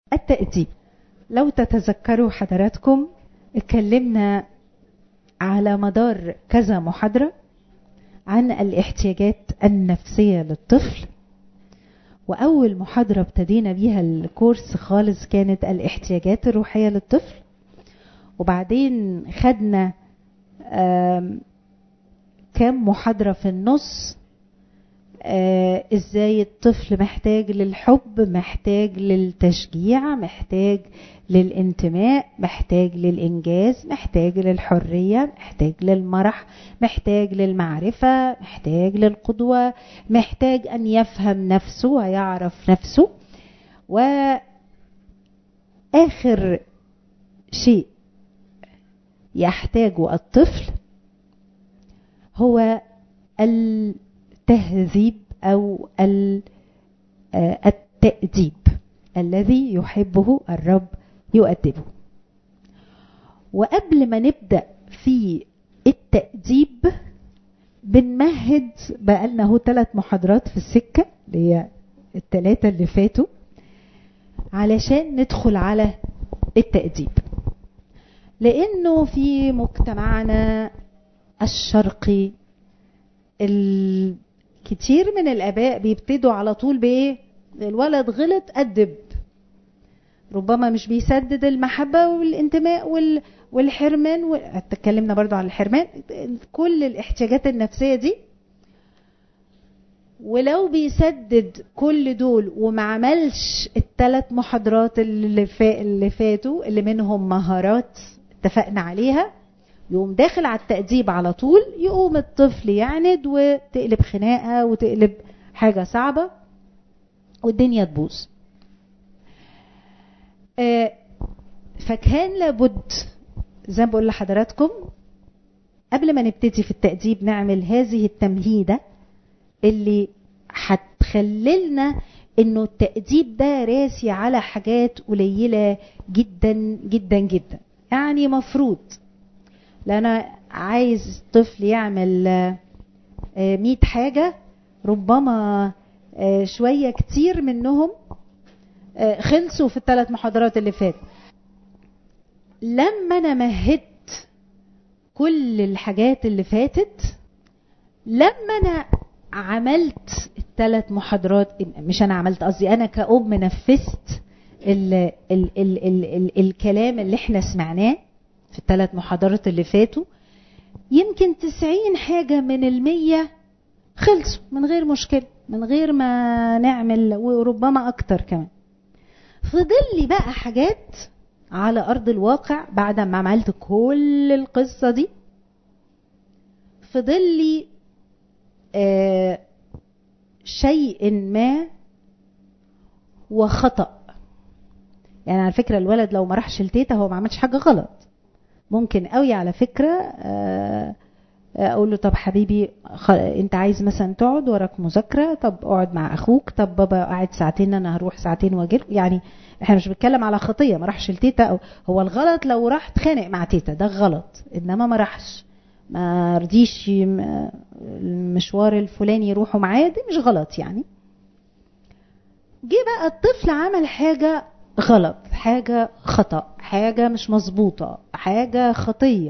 التأديب لو تتذكروا حضراتكم اتكلمنا على مدار كذا محاضرة عن الاحتياجات النفسية للطفل وأول محاضرة ابتدينا بيها الكورس خالص كانت الاحتياجات الروحية للطفل وبعدين خدنا كام محاضرة في النص آه ازاي الطفل محتاج للحب محتاج للتشجيع محتاج للانتماء محتاج للانجاز محتاج للحريه محتاج للمرح محتاج للمعرفه محتاج للقدوه محتاج ان يفهم نفسه ويعرف نفسه واخر شيء يحتاجه الطفل هو التهذيب او التأديب الذي يحبه الرب يؤدبه وقبل ما نبدأ في التأديب بنمهد بقالنا هو ثلاث محاضرات في السكة اللي هي الثلاثة اللي فاتوا علشان ندخل على التأديب لأنه في مجتمعنا الشرقي الكتير من الآباء بيبتدوا على طول بإيه الولد غلط أدب ربما مش بيسدد المحبة والانتماء وال... والحرمان و... اتكلمنا برضو عن الحرمان كل الاحتياجات النفسية دي ولو بيسدد كل دول وما عملش الثلاث محاضرات اللي, فا... اللي فاتوا اللي منهم مهارات اتفقنا عليها يقوم داخل على التأديب على طول يقوم الطفل يعند وتقلب خناقة وتقلب حاجة صعبة والدنيا تبوظ فكان لابد زي ما بقول لحضراتكم قبل ما نبتدي في التأديب نعمل هذه التمهيدة اللي هتخللنا انه التأديب ده راسي على حاجات قليلة جدا جدا جدا يعني مفروض انا عايز طفل يعمل مئة حاجة ربما شوية كتير منهم خلصوا في الثلاث محاضرات اللي فاتوا لما انا مهدت كل الحاجات اللي فاتت لما انا عملت الثلاث محاضرات مش انا عملت قصدي انا كأم نفذت ال ال ال ال ال الكلام اللي احنا سمعناه في الثلاث محاضرات اللي فاتوا يمكن تسعين حاجة من المية خلصوا من غير مشكلة من غير ما نعمل وربما أكتر كمان فضل لي بقى حاجات على أرض الواقع بعد ما عملت كل القصة دي فضل لي آه شيء ما وخطأ يعني على فكرة الولد لو ما راحش لتيتا هو ما عملش حاجة غلط ممكن قوي على فكرة آه اقول له طب حبيبي خ... انت عايز مثلا تقعد وراك مذاكره طب اقعد مع اخوك طب بابا قاعد ساعتين انا هروح ساعتين واجي يعني احنا مش بنتكلم على خطيه ما راحش لتيتا أو هو الغلط لو راح اتخانق مع تيتا ده غلط انما ما راحش ما رضيش المشوار الفلاني يروحوا معاه دي مش غلط يعني جه بقى الطفل عمل حاجه غلط حاجه خطا حاجه مش مظبوطه حاجه خطيه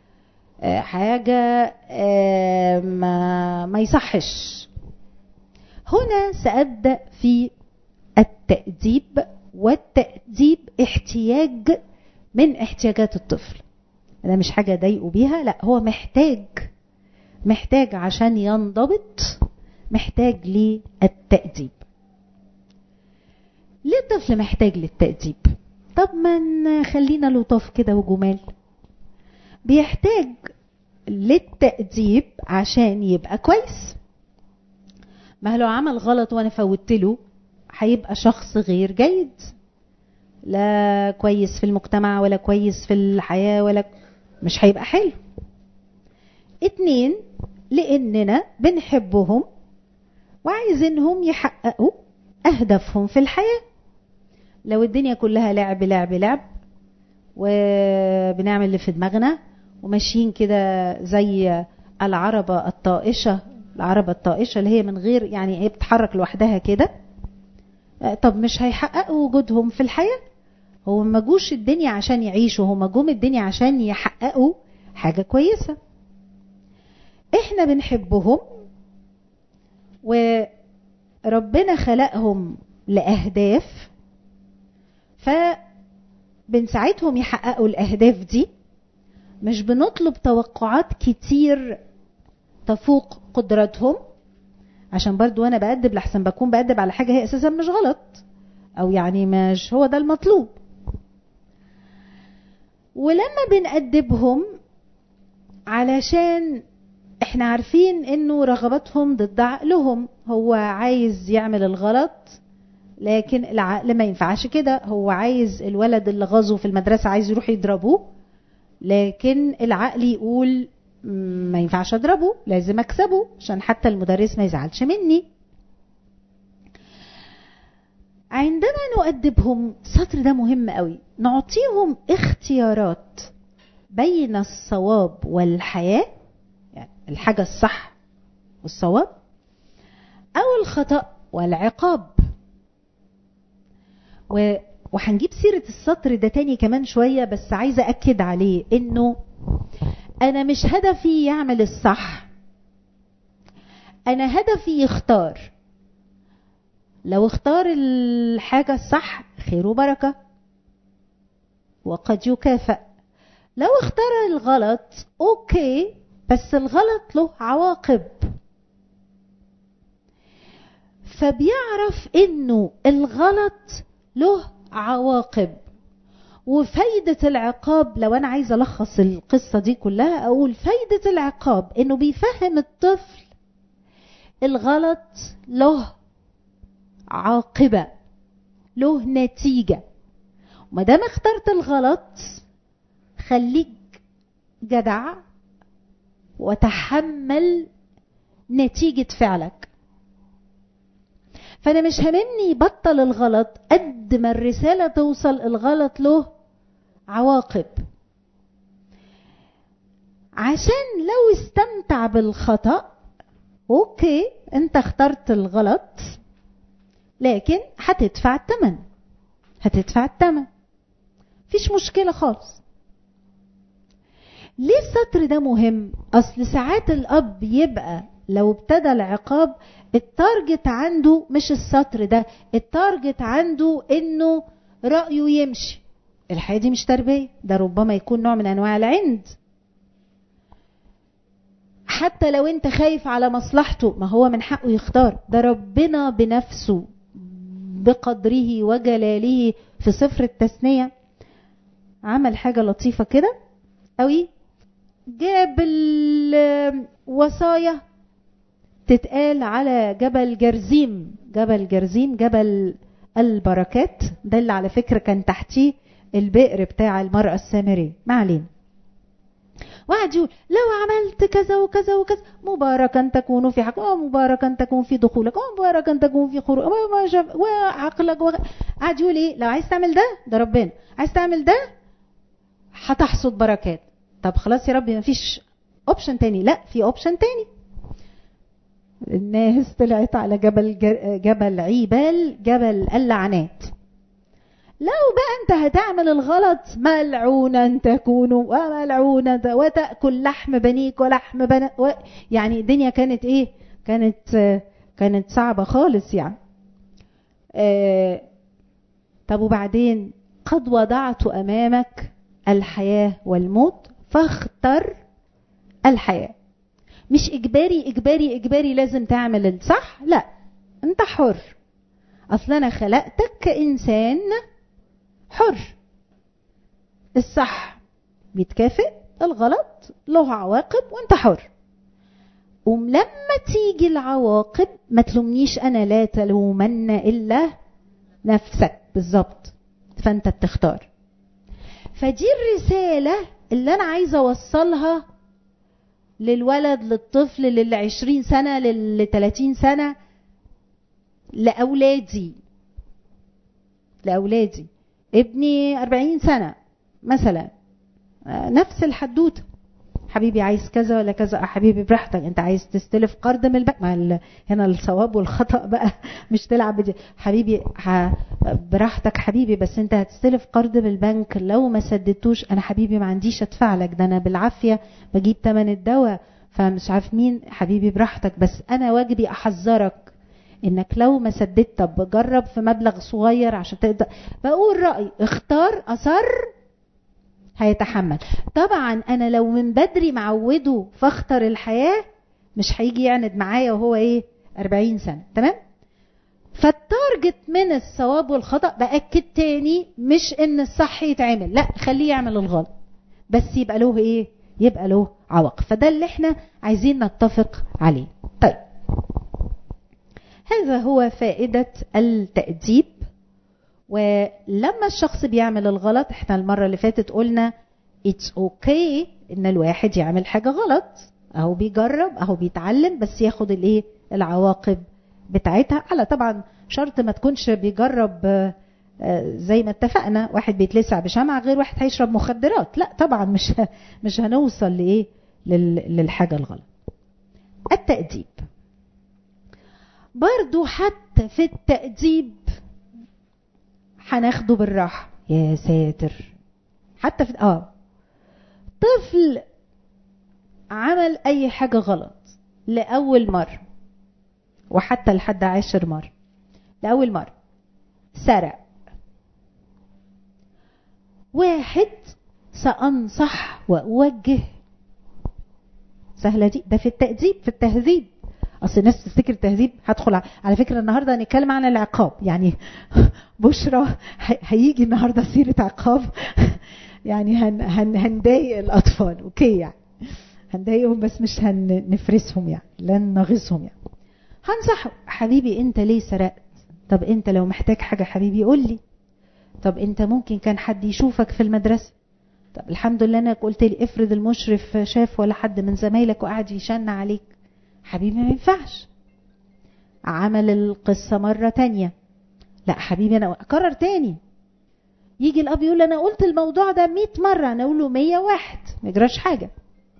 حاجة ما, ما يصحش هنا سأبدأ في التأديب والتأديب احتياج من احتياجات الطفل ده مش حاجة ضايقه بيها لا هو محتاج محتاج عشان ينضبط محتاج للتأديب ليه الطفل محتاج للتأديب طب ما نخلينا لطاف كده وجمال بيحتاج للتأديب عشان يبقى كويس ما لو عمل غلط وانا فوتت له هيبقى شخص غير جيد لا كويس في المجتمع ولا كويس في الحياة ولا مش هيبقى حلو اتنين لاننا بنحبهم وعايزينهم يحققوا اهدافهم في الحياة لو الدنيا كلها لعب لعب لعب وبنعمل اللي في دماغنا وماشيين كده زي العربة الطائشة العربة الطائشة اللي هي من غير يعني هي بتتحرك لوحدها كده طب مش هيحققوا وجودهم في الحياة هو ما جوش الدنيا عشان يعيشوا هم جم الدنيا عشان يحققوا حاجة كويسة احنا بنحبهم وربنا خلقهم لأهداف فبنساعدهم يحققوا الأهداف دي مش بنطلب توقعات كتير تفوق قدراتهم عشان برضو وانا بأدب لحسن بكون بأدب على حاجة هي اساسا مش غلط او يعني مش هو ده المطلوب ولما بنأدبهم علشان احنا عارفين انه رغبتهم ضد عقلهم هو عايز يعمل الغلط لكن العقل ما ينفعش كده هو عايز الولد اللي غزه في المدرسة عايز يروح يضربه لكن العقل يقول ما ينفعش اضربه لازم اكسبه عشان حتى المدرس ما يزعلش مني عندما نؤدبهم السطر ده مهم قوي نعطيهم اختيارات بين الصواب والحياة يعني الحاجة الصح والصواب أو الخطأ والعقاب و وهنجيب سيرة السطر ده تاني كمان شوية بس عايزة أكد عليه إنه أنا مش هدفي يعمل الصح أنا هدفي يختار لو اختار الحاجة الصح خير وبركة وقد يكافئ لو اختار الغلط اوكي بس الغلط له عواقب فبيعرف انه الغلط له عواقب وفايدة العقاب لو أنا عايزة ألخص القصة دي كلها أقول فايدة العقاب إنه بيفهم الطفل الغلط له عاقبة له نتيجة وما دام اخترت الغلط خليك جدع وتحمل نتيجة فعلك فأنا مش هممني بطل الغلط قد ما الرسالة توصل الغلط له عواقب عشان لو استمتع بالخطأ اوكي انت اخترت الغلط لكن هتدفع الثمن هتدفع الثمن مفيش مشكلة خالص ليه السطر ده مهم اصل ساعات الاب يبقى لو ابتدى العقاب التارجت عنده مش السطر ده التارجت عنده انه رأيه يمشي الحياة دي مش تربية ده ربما يكون نوع من انواع العند حتى لو انت خايف على مصلحته ما هو من حقه يختار ده ربنا بنفسه بقدره وجلاله في سفر التثنية عمل حاجة لطيفة كده قوي جاب الوصايا تتقال على جبل جرزيم جبل جرزيم جبل البركات ده اللي على فكرة كان تحتيه البئر بتاع المرأة السامرية ما علينا وقعد يقول لو عملت كذا وكذا وكذا مباركا تكون في حق ومباركا تكون في دخولك ومباركا تكون في خروج وعقلك قعد يقول ايه لو عايز تعمل ده ده ربنا عايز تعمل ده هتحصد بركات طب خلاص يا ربي مفيش اوبشن تاني لا في اوبشن تاني الناس طلعت على جبل جبل عيبال جبل اللعنات لو بقى انت هتعمل الغلط ملعونا تكون وملعونا وتأكل لحم بنيك ولحم بنا و... يعني الدنيا كانت ايه كانت كانت صعبة خالص يعني آه... طب وبعدين قد وضعت امامك الحياة والموت فاختر الحياة مش اجباري اجباري اجباري لازم تعمل الصح لا انت حر اصل انا خلقتك كانسان حر الصح بيتكافئ الغلط له عواقب وانت حر ولما تيجي العواقب ما تلومنيش انا لا تلومن الا نفسك بالظبط فانت بتختار فدي الرسالة اللي انا عايزة اوصلها للولد للطفل للعشرين سنة للتلاتين سنة لأولادي لأولادي ابني أربعين سنة مثلا نفس الحدوتة حبيبي عايز كذا ولا كذا حبيبي براحتك انت عايز تستلف قرض من البنك ما ال... هنا الصواب والخطا بقى مش تلعب بدي حبيبي ح... براحتك حبيبي بس انت هتستلف قرض من البنك لو ما سددتوش انا حبيبي ما عنديش ادفع لك ده انا بالعافيه بجيب ثمن الدواء فمش عارف مين حبيبي براحتك بس انا واجبي احذرك انك لو ما سددت طب جرب في مبلغ صغير عشان تقدر بقول رايي اختار اصر هيتحمل طبعا انا لو من بدري معوده فاختر الحياه مش هيجي يعند معايا وهو ايه 40 سنه تمام فالتارجت من الصواب والخطا باكد تاني مش ان الصح يتعمل لا خليه يعمل الغلط بس يبقى له ايه يبقى له عواقب فده اللي احنا عايزين نتفق عليه طيب هذا هو فائدة التأديب ولما الشخص بيعمل الغلط احنا المرة اللي فاتت قلنا it's okay ان الواحد يعمل حاجة غلط اهو بيجرب اهو بيتعلم بس ياخد الايه العواقب بتاعتها على طبعا شرط ما تكونش بيجرب زي ما اتفقنا واحد بيتلسع بشمعة غير واحد هيشرب مخدرات لا طبعا مش مش هنوصل لايه للحاجة الغلط التأديب برضو حتى في التأديب هناخده بالراحة يا ساتر حتى في اه طفل عمل اي حاجة غلط لأول مرة وحتى لحد عشر مرة لأول مرة سرق واحد سأنصح وأوجه سهلة دي ده في التأديب في التهذيب اصل الناس تفتكر التهذيب هدخل على فكره النهارده هنتكلم عن العقاب يعني بشرى هيجي النهارده سيره عقاب يعني هن هن هنضايق الاطفال اوكي يعني هنضايقهم بس مش هنفرسهم يعني لن نغيظهم يعني هنصح حبيبي انت ليه سرقت طب انت لو محتاج حاجه حبيبي قول لي طب انت ممكن كان حد يشوفك في المدرسه طب الحمد لله انك قلت لي افرض المشرف شاف ولا حد من زمايلك وقعد يشن عليك حبيبي ما ينفعش عمل القصة مرة تانية لا حبيبي أنا أكرر تاني يجي الأب يقول أنا قلت الموضوع ده مئة مرة أنا أقول له مية واحد ما يجراش حاجة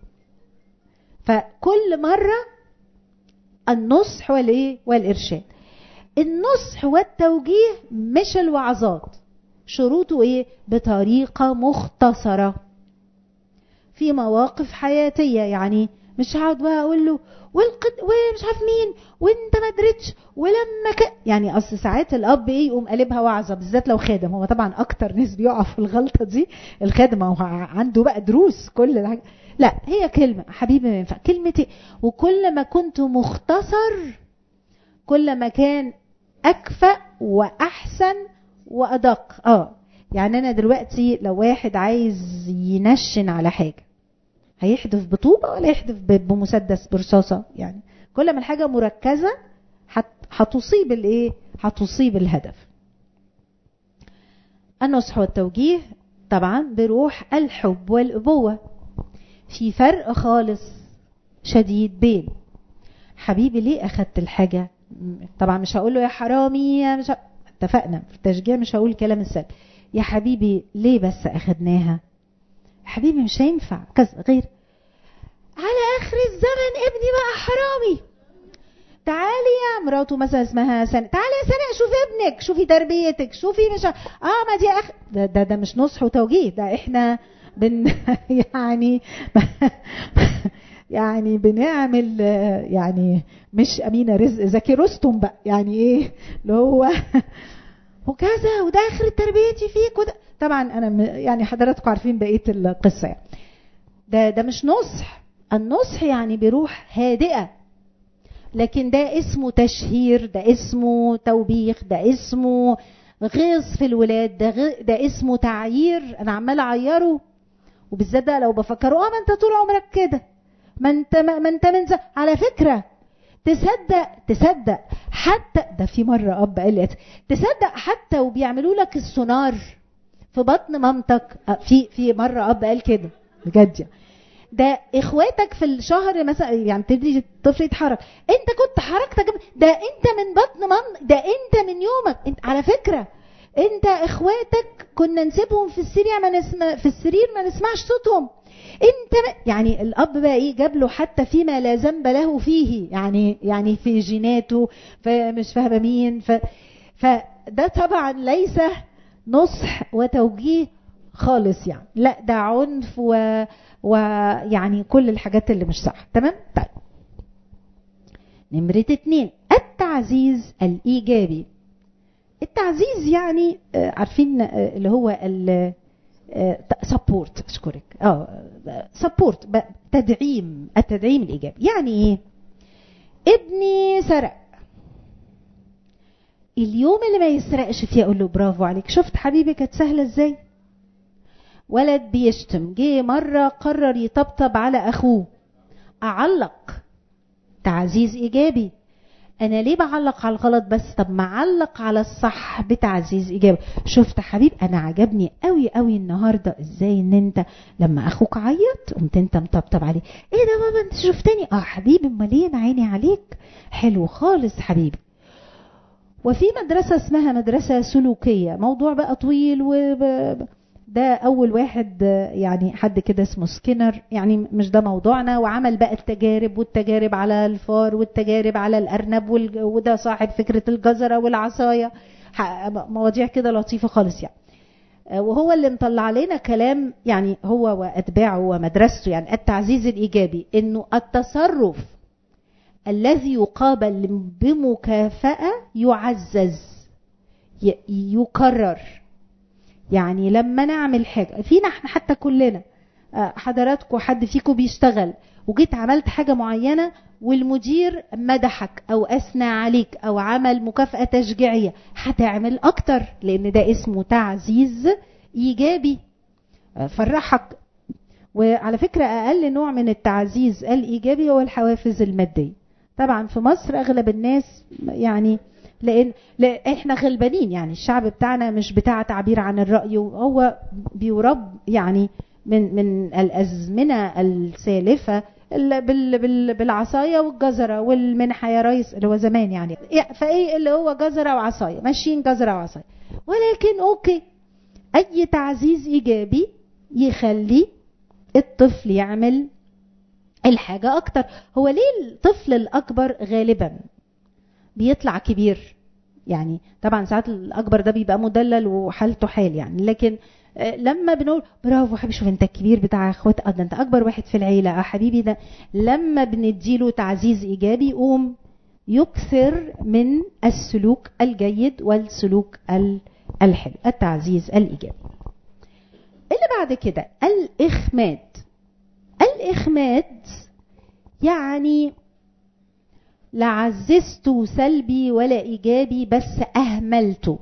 فكل مرة النصح والإيه والإرشاد النصح والتوجيه مش الوعظات شروطه إيه بطريقة مختصرة في مواقف حياتية يعني مش هقعد بقى اقول له والقد ومش عارف مين وانت ما درتش ولما ك... يعني اصل ساعات الاب ايه يقوم قلبها وعظه بالذات لو خادم هو طبعا اكتر ناس بيقع في الغلطه دي الخادم هو عنده بقى دروس كل الحاجة. لا هي كلمه حبيبي ما ينفع كلمتي وكل ما كنت مختصر كل ما كان اكفأ واحسن وادق اه يعني انا دلوقتي لو واحد عايز ينشن على حاجه هيحدف بطوبة ولا يحدف بمسدس برصاصة يعني كل ما الحاجة مركزة هتصيب الايه هتصيب الهدف النصح والتوجيه طبعا بروح الحب والأبوة في فرق خالص شديد بين حبيبي ليه أخدت الحاجة طبعا مش هقول له يا حرامي مش ه... اتفقنا في التشجيع مش هقول كلام السلب يا حبيبي ليه بس أخدناها حبيبي مش هينفع كذا غير على اخر الزمن ابني بقى حرامي تعالي يا مراته مثلا اسمها سنة تعالي يا سنة شوفي ابنك شوفي تربيتك شوفي مش اه ما دي أخ... ده, ده ده مش نصح وتوجيه ده احنا بن يعني يعني بنعمل يعني مش امينه رزق زكي رستم بقى يعني ايه اللي هو وكذا وده اخر تربيتي فيك وده طبعا انا يعني حضراتكم عارفين بقيه القصه يعني. ده ده مش نصح النصح يعني بروح هادئه لكن ده اسمه تشهير ده اسمه توبيخ ده اسمه غيظ في الولاد ده غ... ده اسمه تعيير انا عمال اعيره وبالذات ده لو بفكره اه ما انت طول عمرك كده ما انت ما, ما انت من ز... على فكره تصدق تصدق حتى ده في مره اب قال لي تصدق حتى وبيعملوا لك السونار في بطن مامتك في في مره اب قال كده بجد يعني ده اخواتك في الشهر مثلا يعني تبتدي الطفل يتحرك انت كنت حركتك ده انت من بطن مام ده انت من يومك انت على فكره انت اخواتك كنا نسيبهم في السرير ما نسمع في السرير ما نسمعش صوتهم انت يعني الاب بقى ايه جاب له حتى فيما لا ذنب له فيه يعني يعني في جيناته فمش فاهمه مين ف فده طبعا ليس نصح وتوجيه خالص يعني لا ده عنف و ويعني كل الحاجات اللي مش صح تمام طيب نمرة اتنين التعزيز الإيجابي التعزيز يعني عارفين اللي هو سبورت اشكرك اه سبورت تدعيم التدعيم الايجابي يعني ايه ابني سرق اليوم اللي ما يسرقش فيه اقول له برافو عليك شفت حبيبي كانت سهله ازاي ولد بيشتم جه مره قرر يطبطب على اخوه اعلق تعزيز ايجابي انا ليه بعلق على الغلط بس طب ما علق على الصح بتعزيز ايجابي شفت حبيب انا عجبني قوي قوي النهارده ازاي ان انت لما اخوك عيط قمت انت مطبطب عليه ايه ده بابا انت شفتني اه حبيبي امال ايه انا عيني عليك حلو خالص حبيبي وفي مدرسه اسمها مدرسه سلوكيه موضوع بقى طويل و ده اول واحد يعني حد كده اسمه سكينر يعني مش ده موضوعنا وعمل بقى التجارب والتجارب على الفار والتجارب على الارنب وده صاحب فكره الجزره والعصايه مواضيع كده لطيفه خالص يعني وهو اللي مطلع علينا كلام يعني هو واتباعه ومدرسته يعني التعزيز الايجابي انه التصرف الذي يقابل بمكافاه يعزز يكرر يعني لما نعمل حاجه فينا احنا حتى كلنا حضراتكم حد فيكم بيشتغل وجيت عملت حاجه معينه والمدير مدحك او اثنى عليك او عمل مكافاه تشجيعيه هتعمل اكتر لان ده اسمه تعزيز ايجابي فرحك وعلى فكره اقل نوع من التعزيز الايجابي هو الحوافز الماديه طبعا في مصر اغلب الناس يعني لان لا احنا غلبانين يعني الشعب بتاعنا مش بتاع تعبير عن الراي وهو بيرب يعني من من الازمنه السالفه بال بال بالعصايه والجزره والمنحه يا ريس اللي هو زمان يعني فايه اللي هو جزره وعصايه ماشيين جزره وعصايه ولكن اوكي اي تعزيز ايجابي يخلي الطفل يعمل الحاجه اكتر هو ليه الطفل الاكبر غالبا بيطلع كبير يعني طبعا ساعات الاكبر ده بيبقى مدلل وحالته حال يعني لكن لما بنقول برافو حبيبي شوف انت الكبير بتاع اخوات اه ده انت اكبر واحد في العيله اه حبيبي ده لما بنديله تعزيز ايجابي يقوم يكثر من السلوك الجيد والسلوك الحلو التعزيز الايجابي اللي بعد كده الاخماد الاخماد يعني لا عززته سلبي ولا ايجابي بس اهملته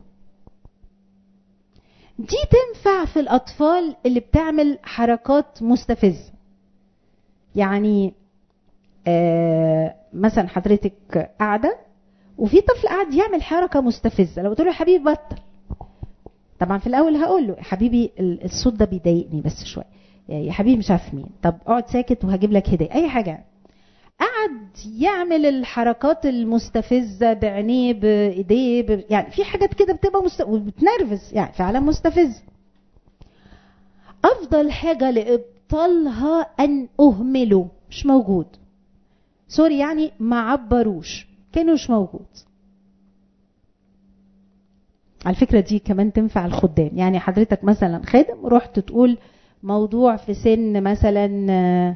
دي تنفع في الاطفال اللي بتعمل حركات مستفزه يعني آه مثلا حضرتك قاعده وفي طفل قاعد يعمل حركه مستفزه لو قلت له يا حبيبي بطل طبعا في الاول هقول له يا حبيبي الصوت ده بيضايقني بس شويه يا حبيبي مش عارف مين طب اقعد ساكت وهجيب لك هديه اي حاجه قعد يعمل الحركات المستفزة بعينيه بإيديه ب... يعني في حاجات كده بتبقى مست... وبتنرفز يعني فعلا مستفز أفضل حاجة لإبطالها أن أهمله مش موجود سوري يعني ما عبروش كانوا مش موجود على الفكرة دي كمان تنفع الخدام يعني حضرتك مثلا خادم رحت تقول موضوع في سن مثلا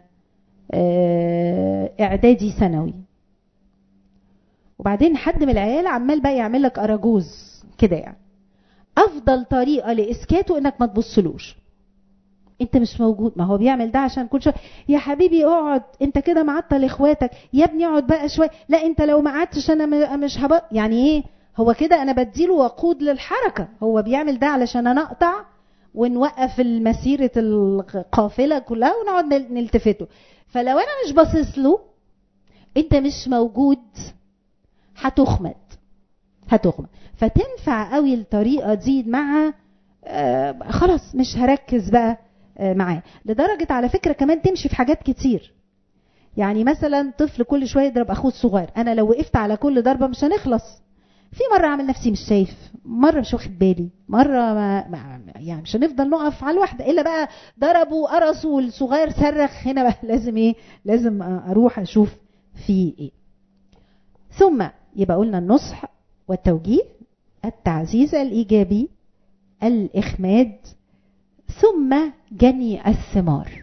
اعدادي ثانوي وبعدين حد من العيال عمال بقى يعمل لك اراجوز كده يعني افضل طريقه لاسكاته انك ما تبصلوش انت مش موجود ما هو بيعمل ده عشان كل شويه يا حبيبي اقعد انت كده معطل اخواتك يا ابني اقعد بقى شويه لا انت لو ما قعدتش انا مش هبقى يعني ايه هو كده انا بديله وقود للحركه هو بيعمل ده علشان انا اقطع ونوقف المسيرة القافلة كلها ونقعد نلتفته فلو انا مش باصص له انت مش موجود هتخمد هتخمد فتنفع قوي الطريقة دي مع آه خلاص مش هركز بقى آه معاه لدرجة على فكرة كمان تمشي في حاجات كتير يعني مثلا طفل كل شوية يضرب اخوه الصغير انا لو وقفت على كل ضربة مش هنخلص في مرة أعمل نفسي مش شايف مرة مش واخد بالي مرة ما, ما يعني مش هنفضل نقف على الواحدة إلا بقى ضربوا قرصوا والصغير صرخ هنا بقى لازم إيه لازم أروح أشوف في إيه ثم يبقى قلنا النصح والتوجيه التعزيز الإيجابي الإخماد ثم جني الثمار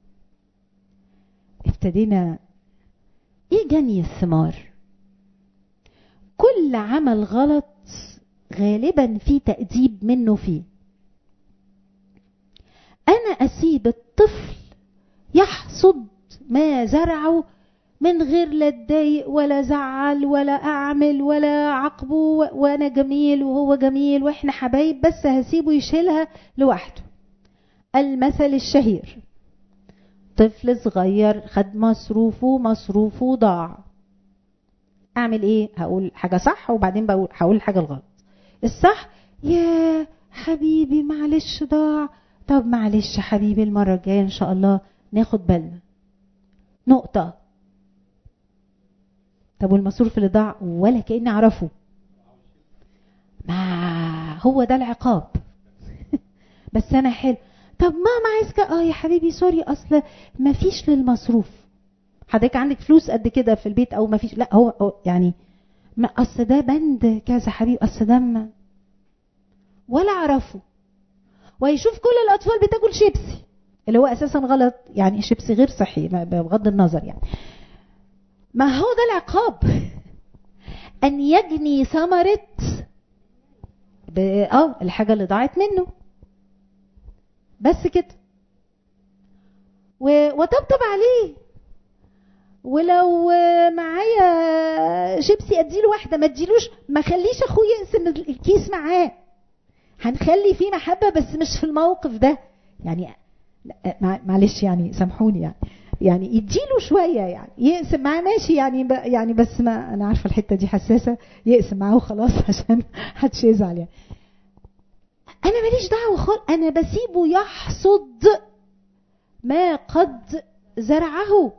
ابتدينا ايه جني الثمار كل عمل غلط غالبا في تأديب منه فيه انا اسيب الطفل يحصد ما زرعه من غير لا اتضايق ولا زعل ولا اعمل ولا عاقبه وانا جميل وهو جميل واحنا حبايب بس هسيبه يشيلها لوحده المثل الشهير طفل صغير خد مصروفه مصروفه ضاع اعمل ايه هقول حاجه صح وبعدين بقول هقول الحاجه الغلط الصح يا حبيبي معلش ضاع طب معلش حبيبي المره الجايه ان شاء الله ناخد بالنا نقطه طب والمصروف اللي ضاع ولا كاني اعرفه ما هو ده العقاب بس انا حلو طب ماما عايز اه يا حبيبي سوري اصل ما فيش للمصروف حضرتك عندك فلوس قد كده في البيت او ما فيش لا هو, هو يعني ما اصل ده بند كذا حبيبي اصل ده ما ولا اعرفه ويشوف كل الاطفال بتاكل شيبسي اللي هو اساسا غلط يعني شيبسي غير صحي بغض النظر يعني ما هو ده العقاب ان يجني ثمره اه الحاجه اللي ضاعت منه بس كده وطبطب عليه ولو معايا شيبسي اديله واحده ما اديلوش ما خليش اخوه يقسم الكيس معاه هنخلي فيه محبه بس مش في الموقف ده يعني معلش يعني سامحوني يعني يعني يديله شويه يعني يقسم معاه ماشي يعني يعني بس ما انا عارفه الحته دي حساسه يقسم معاه وخلاص عشان محدش يزعل يعني انا ماليش دعوه خالص انا بسيبه يحصد ما قد زرعه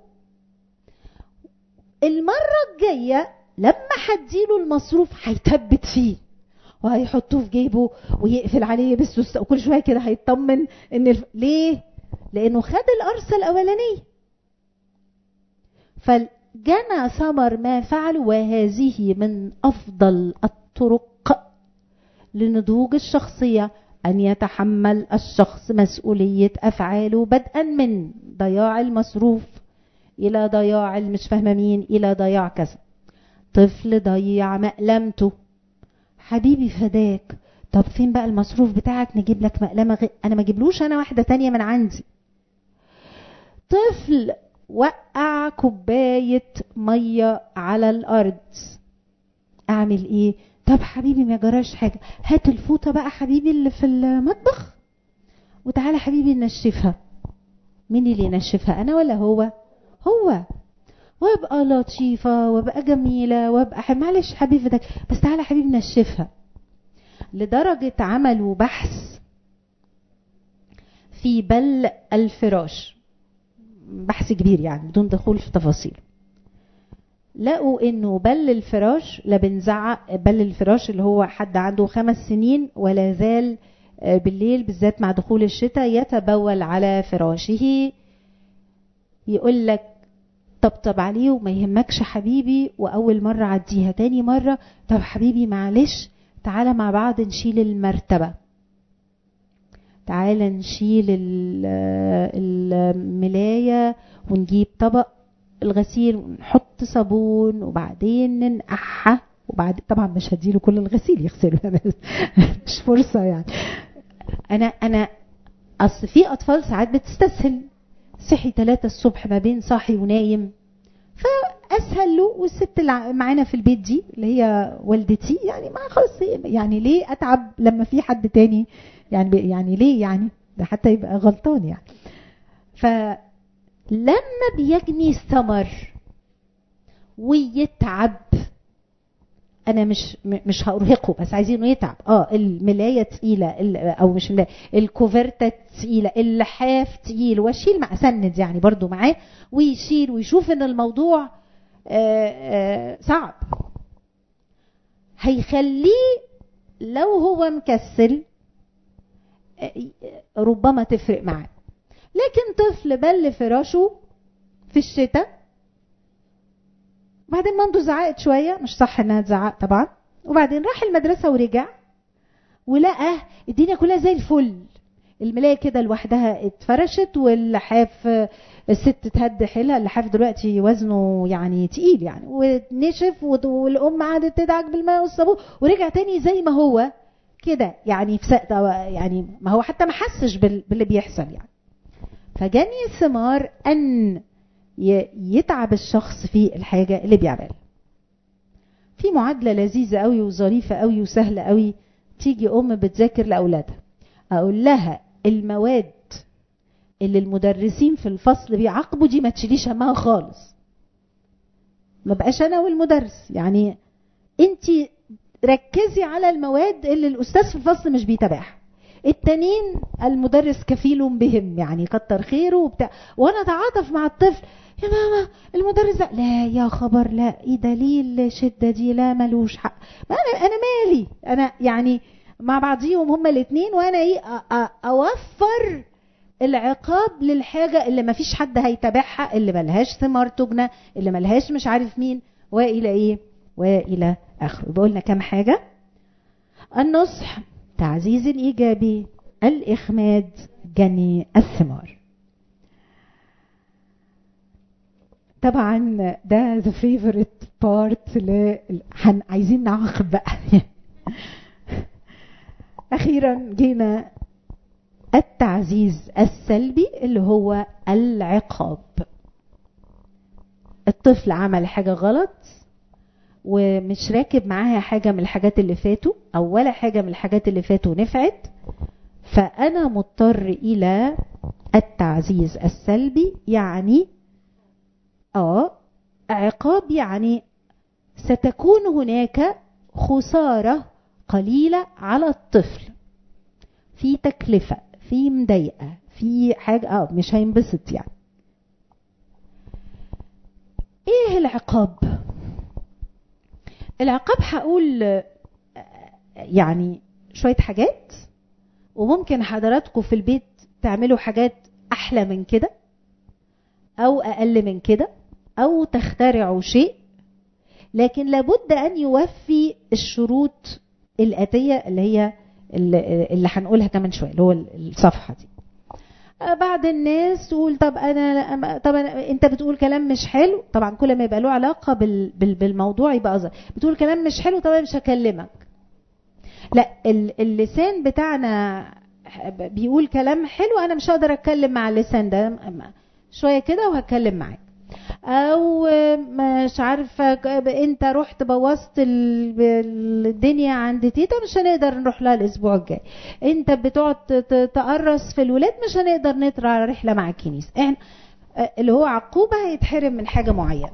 المره الجايه لما هديله المصروف هيثبت فيه وهيحطوه في جيبه ويقفل عليه بس وكل شويه كده هيطمن ان الف... ليه لانه خد القرصه الاولانيه فجنى ثمر ما فعل وهذه من افضل الطرق لنضوج الشخصيه ان يتحمل الشخص مسؤوليه افعاله بدءا من ضياع المصروف الى ضياع مش فاهمه مين الى ضياع كذا طفل ضيع مقلمته حبيبي فداك طب فين بقى المصروف بتاعك نجيب لك مقلمه غير انا ما اجيبلوش انا واحده تانية من عندي طفل وقع كوبايه ميه على الارض اعمل ايه طب حبيبي ما جراش حاجه هات الفوطه بقى حبيبي اللي في المطبخ وتعالى حبيبي نشفها مين اللي ينشفها انا ولا هو هو وابقى لطيفه وابقى جميله وابقى معلش حبيبي ده بس تعالى حبيبي نشفها لدرجه عملوا بحث في بل الفراش بحث كبير يعني بدون دخول في تفاصيل لقوا انه بل الفراش لا بنزعق بل الفراش اللي هو حد عنده خمس سنين ولا زال بالليل بالذات مع دخول الشتاء يتبول على فراشه يقول لك طبطب عليه وما يهمكش حبيبي واول مره عديها تاني مره طب حبيبي معلش تعالى مع بعض نشيل المرتبه تعالى نشيل الملايه ونجيب طبق الغسيل ونحط صابون وبعدين ننقعها وبعد طبعا مش هديله كل الغسيل يغسله مش فرصه يعني انا انا اصل في اطفال ساعات بتستسهل صحي ثلاثة الصبح ما بين صاحي ونايم فاسهل له والست اللي معانا في البيت دي اللي هي والدتي يعني ما خلاص يعني ليه اتعب لما في حد تاني يعني يعني ليه يعني ده حتى يبقى غلطان يعني فلما بيجني الثمر ويتعب انا مش مش هارهقه بس عايزينه يتعب اه الملايه تقيله او مش الملايه الكوفرته تقيله اللحاف تقيل واشيل مع سند يعني برضو معاه ويشيل ويشوف ان الموضوع آآ آآ صعب هيخليه لو هو مكسل ربما تفرق معاه لكن طفل بل فراشه في الشتاء وبعدين مامته زعقت شوية مش صح انها تزعق طبعا وبعدين راح المدرسة ورجع ولقى الدنيا كلها زي الفل الملاية كده لوحدها اتفرشت واللحاف الست تهد حيلها اللحاف دلوقتي وزنه يعني تقيل يعني ونشف والام قعدت تدعك بالماء والصابون ورجع تاني زي ما هو كده يعني في يعني ما هو حتى ما حسش باللي بيحصل يعني فجني الثمار ان يتعب الشخص في الحاجة اللي بيعملها في معادلة لذيذة قوي وظريفة قوي وسهلة قوي تيجي أم بتذاكر لأولادها أقول لها المواد اللي المدرسين في الفصل بيعاقبوا دي ما تشيليش همها خالص ما بقاش أنا والمدرس يعني أنت ركزي على المواد اللي الأستاذ في الفصل مش بيتابعها التانيين المدرس كفيل بهم يعني كتر خيره وبتاع وانا اتعاطف مع الطفل يا ماما المدرس ده لا يا خبر لا ايه دليل الشده دي لا ملوش حق ما انا انا مالي انا يعني مع بعضيهم هما الاثنين وانا ايه اوفر العقاب للحاجه اللي ما فيش حد هيتابعها اللي ملهاش ثمار تجنى اللي ملهاش مش عارف مين والى ايه والى اخره يبقى قلنا كام حاجه النصح تعزيز الايجابي الاخماد جني الثمار طبعا ده ذا فيفورت بارت ل عايزين نعاقب بقى اخيرا جينا التعزيز السلبي اللي هو العقاب الطفل عمل حاجة غلط ومش راكب معاها حاجة من الحاجات اللي فاتوا أو ولا حاجة من الحاجات اللي فاتوا نفعت فأنا مضطر إلى التعزيز السلبي يعني اه عقاب يعني ستكون هناك خسارة قليلة على الطفل في تكلفة في مضايقة في حاجة اه مش هينبسط يعني ايه العقاب العقاب هقول يعني شوية حاجات وممكن حضراتكم في البيت تعملوا حاجات احلى من كده او اقل من كده او تخترعوا شيء لكن لابد ان يوفي الشروط الاتيه اللي هي اللي هنقولها كمان شويه اللي هو الصفحه دي بعض الناس تقول طب انا طب أنا انت بتقول كلام مش حلو طبعا كل ما يبقى له علاقه بالموضوع يبقى أظهر بتقول كلام مش حلو طب مش هكلمك لا اللسان بتاعنا بيقول كلام حلو انا مش هقدر اتكلم مع اللسان ده شويه كده وهتكلم معاك او مش عارفه انت رحت بوظت الدنيا عند تيتا مش هنقدر نروح لها الاسبوع الجاي انت بتقعد تقرص في الولاد مش هنقدر نطلع رحله مع الكنيسه احنا اللي هو عقوبه هيتحرم من حاجه معينه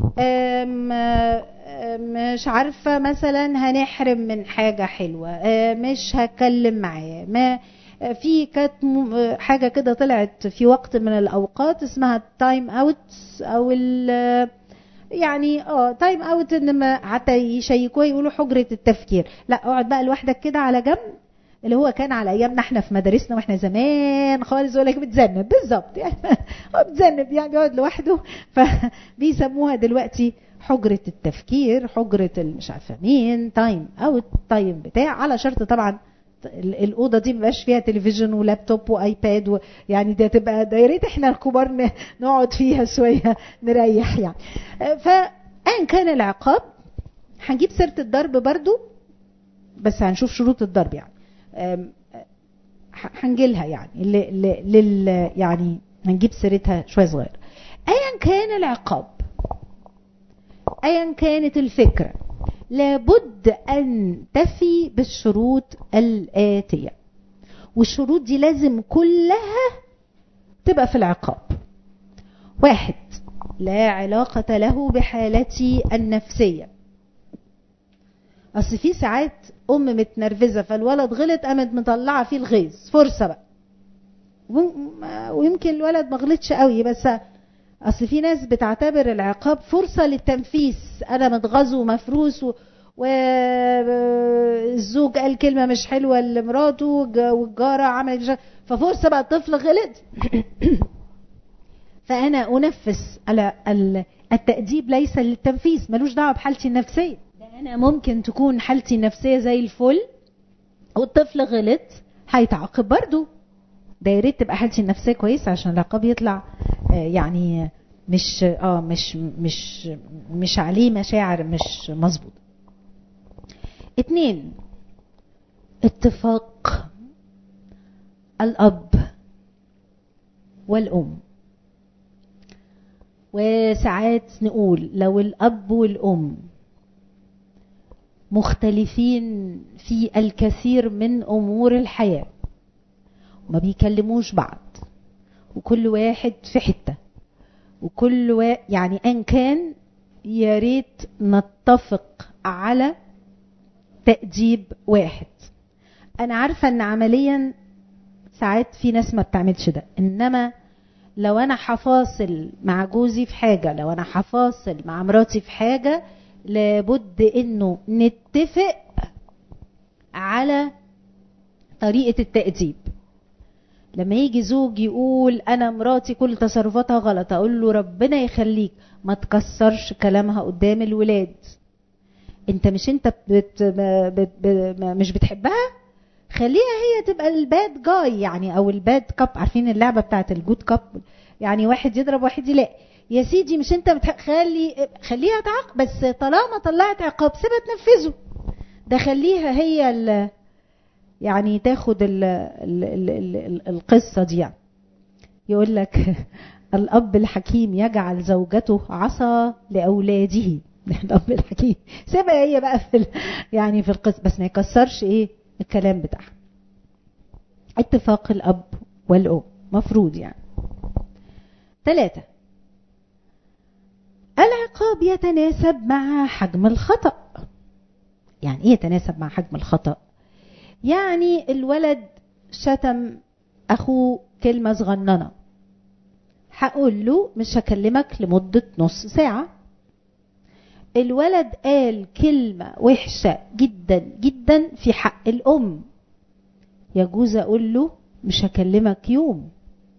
مش عارفه مثلا هنحرم من حاجه حلوه مش هتكلم معاه ما في كانت حاجة كده طلعت في وقت من الأوقات اسمها تايم اوت أو ال يعني اه تايم اوت ان ما حتى يشيكوها يقولوا حجرة التفكير لا اقعد بقى لوحدك كده على جنب اللي هو كان على ايامنا احنا في مدارسنا واحنا زمان خالص يقول لك بتذنب بالظبط يعني هو بتذنب يعني بيقعد لوحده فبيسموها دلوقتي حجرة التفكير حجرة مش عارفة مين تايم اوت تايم بتاع على شرط طبعا الاوضه دي مبقاش فيها تلفزيون ولابتوب وايباد و... يعني ده تبقى ده يا ريت احنا الكبار نقعد فيها شويه نريح يعني فان كان العقاب هنجيب سيره الضرب برضو بس هنشوف شروط الضرب يعني هنجيلها يعني لل يعني هنجيب سيرتها شويه صغيره ايا كان العقاب ايا كانت الفكره لابد أن تفي بالشروط الآتية والشروط دي لازم كلها تبقى في العقاب واحد لا علاقة له بحالتي النفسية أصل في ساعات أم متنرفزة فالولد غلط قامت مطلعة فيه الغيظ فرصة بقى ويمكن الولد ما غلطش قوي بس اصل في ناس بتعتبر العقاب فرصه للتنفيس انا متغاظ ومفروس و... والزوج قال كلمه مش حلوه لمراته والجاره عملت مش ففرصه بقى الطفل غلط فانا انفس على التاديب ليس للتنفيذ ملوش دعوه بحالتي النفسيه ده انا ممكن تكون حالتي النفسيه زي الفل والطفل غلط هيتعاقب برضه ده يا ريت تبقى حالتي النفسيه كويسه عشان العقاب يطلع يعني مش اه مش مش مش عليه مشاعر مش مظبوط اتنين اتفاق الاب والام وساعات نقول لو الاب والام مختلفين في الكثير من امور الحياه وما بيكلموش بعض وكل واحد في حته وكل و... يعني ان كان يا ريت نتفق على تأديب واحد انا عارفه ان عمليا ساعات في ناس ما بتعملش ده انما لو انا حفاصل مع جوزي في حاجه لو انا حفاصل مع مراتي في حاجه لابد انه نتفق على طريقه التأديب لما يجي زوج يقول انا مراتي كل تصرفاتها غلط اقول له ربنا يخليك ما تكسرش كلامها قدام الولاد انت مش انت بت بت بت مش بتحبها خليها هي تبقى الباد جاي يعني او الباد كاب عارفين اللعبه بتاعت الجود كاب يعني واحد يضرب واحد يلاقي يا سيدي مش انت بتح... خلي خليها تعاقب بس طالما طلعت عقاب سيبها تنفذه ده خليها هي ال... يعني تاخد ال ال ال ال القصة دي يعني. يقول لك الأب الحكيم يجعل زوجته عصا لأولاده الأب الحكيم سيبها هي بقى في ال يعني في القصة بس ما يكسرش إيه الكلام بتاعها اتفاق الأب والأم مفروض يعني ثلاثة العقاب يتناسب مع حجم الخطأ يعني ايه يتناسب مع حجم الخطأ يعني الولد شتم اخوه كلمه صغننه هقول له مش هكلمك لمده نص ساعه الولد قال كلمه وحشه جدا جدا في حق الام يجوز اقول له مش هكلمك يوم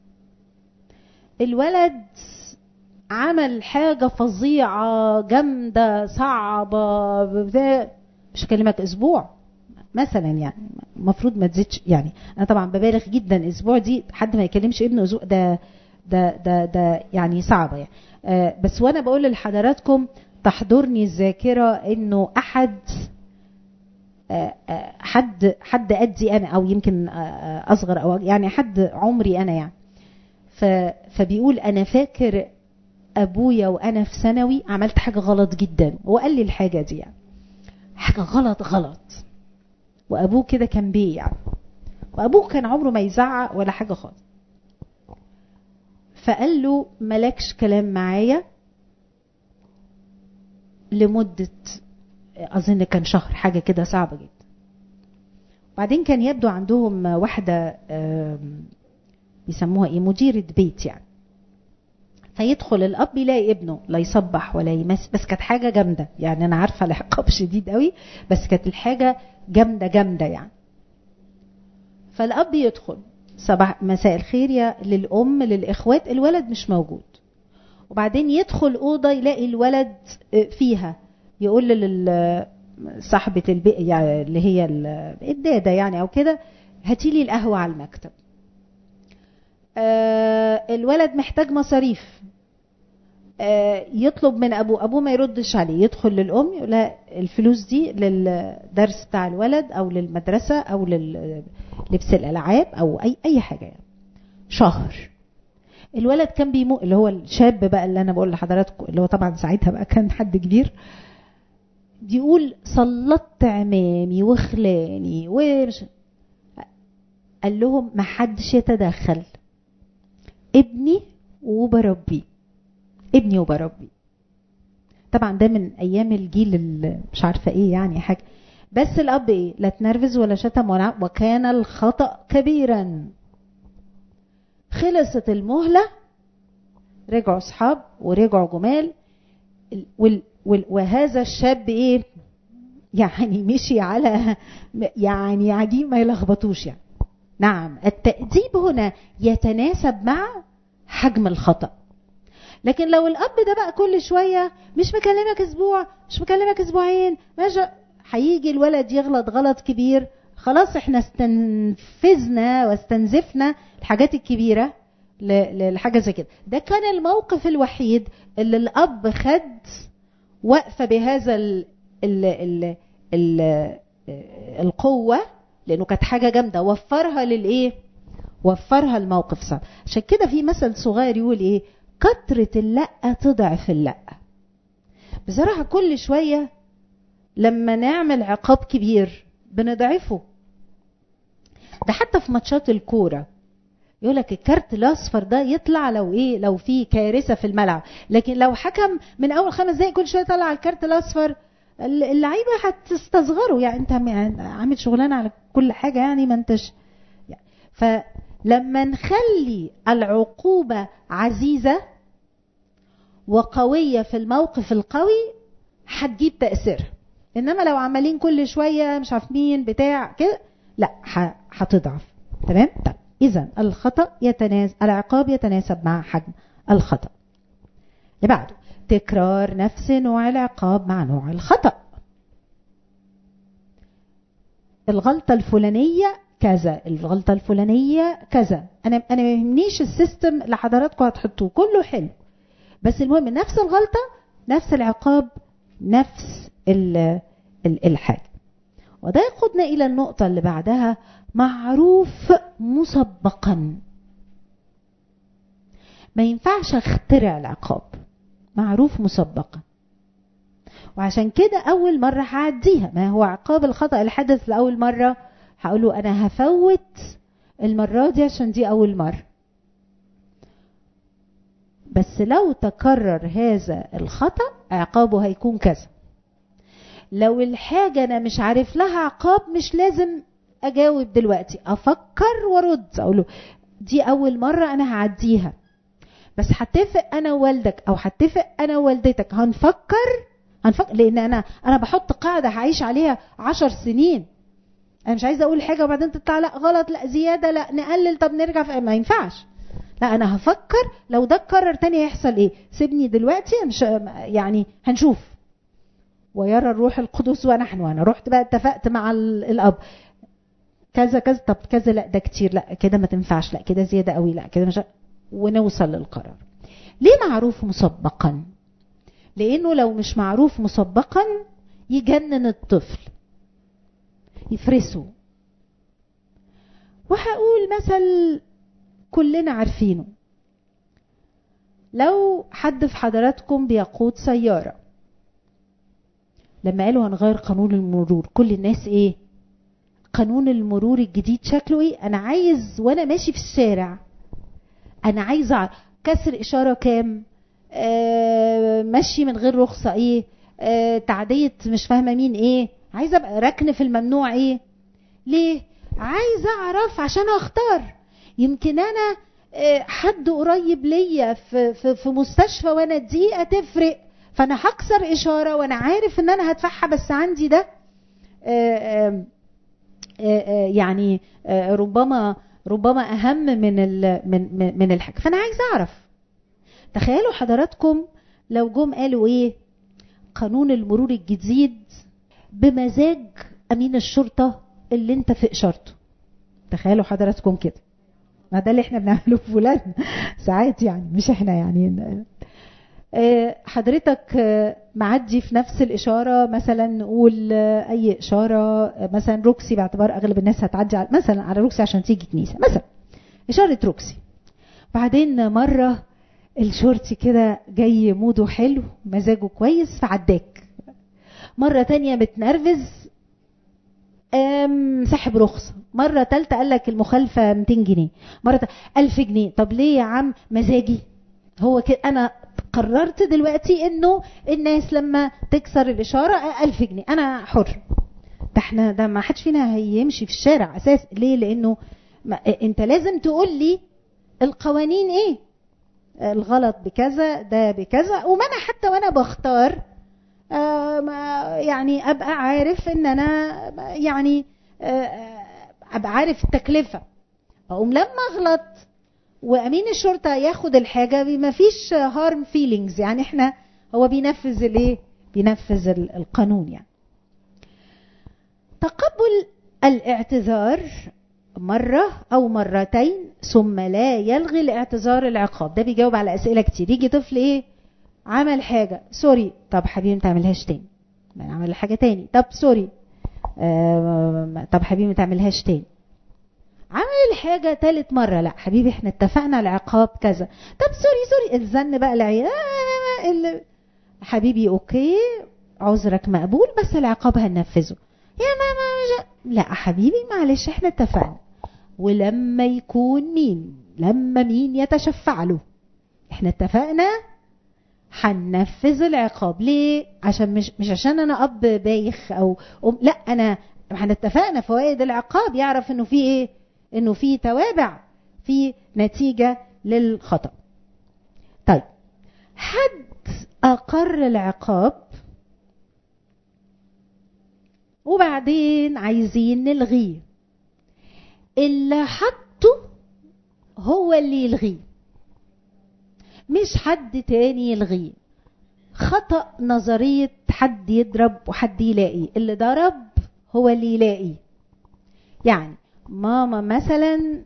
الولد عمل حاجة فظيعة جامدة صعبة مش هكلمك اسبوع مثلا يعني المفروض ما تزيدش يعني انا طبعا ببالغ جدا اسبوع دي حد ما يكلمش ابنه اسبوع ده ده ده ده يعني صعبه يعني آه بس وانا بقول لحضراتكم تحضرني الذاكره انه احد آه آه حد حد قدي انا او يمكن اصغر او يعني حد عمري انا يعني فبيقول انا فاكر ابويا وانا في ثانوي عملت حاجه غلط جدا وقال لي الحاجه دي يعني حاجه غلط غلط وابوه كده كان بيه يعني وابوه كان عمره ما يزعق ولا حاجه خالص فقال له مالكش كلام معايا لمدة أظن كان شهر حاجة كده صعبة جدا بعدين كان يبدو عندهم واحدة بيسموها ايه مديرة بيت يعني فيدخل الاب يلاقي ابنه لا يصبح ولا يمس بس كانت حاجه جامده يعني انا عارفه العقاب شديد قوي بس كانت الحاجه جامده جامده يعني فالاب يدخل صباح مساء الخير يا للام للاخوات الولد مش موجود وبعدين يدخل اوضه يلاقي الولد فيها يقول لل صاحبة البيت يعني اللي هي الدادة يعني أو كده هاتي لي القهوة على المكتب آه الولد محتاج مصاريف آه يطلب من ابوه ابوه ما يردش عليه يدخل للام يقول لها الفلوس دي للدرس بتاع الولد او للمدرسه او للبس الالعاب او اي اي حاجه يعني شهر الولد كان بيمو اللي هو الشاب بقى اللي انا بقول لحضراتكم اللي هو طبعا ساعتها بقى كان حد كبير بيقول سلطت عمامي وخلاني ومش قال لهم ما حدش يتدخل ابني وبربيه ابني وبربيه طبعا ده من ايام الجيل اللي مش عارفه ايه يعني حاجه بس الاب ايه لا تنرفز ولا شتم ولا وكان الخطا كبيرا خلصت المهله رجعوا اصحاب ورجعوا جمال وال وال وهذا الشاب ايه يعني مشي على يعني عجين ما يلخبطوش يعني نعم التأديب هنا يتناسب مع حجم الخطأ لكن لو الأب ده بقى كل شوية مش مكلمك أسبوع مش مكلمك أسبوعين ماشي هيجي الولد يغلط غلط كبير خلاص احنا استنفذنا واستنزفنا الحاجات الكبيرة لحاجة زي كده ده كان الموقف الوحيد اللي الأب خد وقفة بهذا ال ال ال ال القوة لأنه كانت حاجة جامدة وفرها للإيه؟ وفرها الموقف صعب عشان كده في مثل صغير يقول إيه؟ كترة اللأ تضعف اللأ بصراحة كل شوية لما نعمل عقاب كبير بنضعفه ده حتى في ماتشات الكورة يقول لك الكارت الاصفر ده يطلع لو ايه لو في كارثه في الملعب لكن لو حكم من اول خمس دقايق كل شويه يطلع الكارت الاصفر اللعيبه هتستصغره يعني انت عامل شغلانه على كل حاجه يعني ما انتش يعني فلما نخلي العقوبه عزيزه وقويه في الموقف القوي هتجيب تاثير انما لو عمالين كل شويه مش عارف مين بتاع كده لا هتضعف تمام طيب اذا الخطا يتناسب العقاب يتناسب مع حجم الخطا اللي بعده تكرار نفس نوع العقاب مع نوع الخطأ الغلطة الفلانية كذا الغلطة الفلانية كذا أنا أنا ما يهمنيش السيستم اللي حضراتكم هتحطوه كله حلو بس المهم نفس الغلطة نفس العقاب نفس الحاجة وده يقودنا إلى النقطة اللي بعدها معروف مسبقا ما ينفعش اخترع العقاب معروف مسبقا وعشان كده أول مرة هعديها ما هو عقاب الخطأ اللي حدث لأول مرة هقول له أنا هفوت المرة دي عشان دي أول مرة بس لو تكرر هذا الخطأ عقابه هيكون كذا لو الحاجة أنا مش عارف لها عقاب مش لازم أجاوب دلوقتي أفكر وأرد أقول له دي أول مرة أنا هعديها بس هتفق انا ووالدك او هتفق انا ووالدتك هنفكر هنفكر لان انا انا بحط قاعده هعيش عليها عشر سنين انا مش عايزه اقول حاجه وبعدين تطلع لا غلط لا زياده لا نقلل طب نرجع في ما ينفعش لا انا هفكر لو ده اتكرر تاني هيحصل ايه سيبني دلوقتي مش يعني هنشوف ويرى الروح القدس ونحن وانا رحت بقى اتفقت مع الاب كذا كذا طب كذا لا ده كتير لا كده ما تنفعش لا كده زياده قوي لا كده مش ونوصل للقرار ليه معروف مسبقا لانه لو مش معروف مسبقا يجنن الطفل يفرسه وهقول مثل كلنا عارفينه لو حد في حضراتكم بيقود سيارة لما قالوا هنغير قانون المرور كل الناس ايه قانون المرور الجديد شكله ايه انا عايز وانا ماشي في الشارع انا عايزه أعرف كسر اشاره كام آه مشي من غير رخصه ايه آه تعديه مش فاهمه مين ايه عايزه ابقى ركن في الممنوع ايه ليه عايزه اعرف عشان اختار يمكن انا آه حد قريب ليا في, في, في مستشفى وانا دقيقه تفرق فانا هكسر اشاره وانا عارف ان انا هدفعها بس عندي ده آآ آآ يعني آآ ربما ربما اهم من ال من من الحاجه فانا عايز اعرف تخيلوا حضراتكم لو جم قالوا ايه قانون المرور الجديد بمزاج امين الشرطه اللي انت في اشارته تخيلوا حضراتكم كده ما ده اللي احنا بنعمله في ولادنا ساعات يعني مش احنا يعني حضرتك معدي في نفس الإشارة مثلا نقول أي إشارة مثلا روكسي باعتبار أغلب الناس هتعدي على مثلا على روكسي عشان تيجي كنيسة مثلا إشارة روكسي بعدين مرة الشرطي كده جاي موده حلو مزاجه كويس فعداك مرة تانية متنرفز سحب رخصة مرة تالتة قال لك المخالفة 200 جنيه مرة 1000 جنيه طب ليه يا عم مزاجي هو كده أنا قررت دلوقتي انه الناس لما تكسر الاشاره 1000 جنيه انا حر ده احنا ده ما حدش فينا هيمشي في الشارع اساس ليه لانه ما انت لازم تقول لي القوانين ايه الغلط بكذا ده بكذا وما انا حتى وانا بختار يعني ابقى عارف ان انا يعني ابقى عارف التكلفه اقوم لما اغلط وامين الشرطه ياخد الحاجه ما فيش هارم فيلينجز يعني احنا هو بينفذ الايه بينفذ القانون يعني تقبل الاعتذار مرة أو مرتين ثم لا يلغي الاعتذار العقاب ده بيجاوب على أسئلة كتير يجي طفل إيه عمل حاجة سوري طب حبيبي ما تعملهاش تاني ما نعمل حاجة تاني طب سوري آه طب حبيبي ما تعملهاش تاني عمل الحاجة تالت مرة لا حبيبي احنا اتفقنا العقاب كذا طب سوري سوري الزن بقى العيال حبيبي اوكي عذرك مقبول بس العقاب هننفذه يا ماما لا حبيبي معلش احنا اتفقنا ولما يكون مين لما مين يتشفع له احنا اتفقنا هننفذ العقاب ليه عشان مش مش عشان انا اب بايخ او أم لا انا احنا اتفقنا فوائد العقاب يعرف انه في ايه انه في توابع في نتيجه للخطا طيب حد اقر العقاب وبعدين عايزين نلغيه اللي حطه هو اللي يلغيه مش حد تاني يلغيه خطأ نظرية حد يضرب وحد يلاقي اللي ضرب هو اللي يلاقي يعني ماما مثلا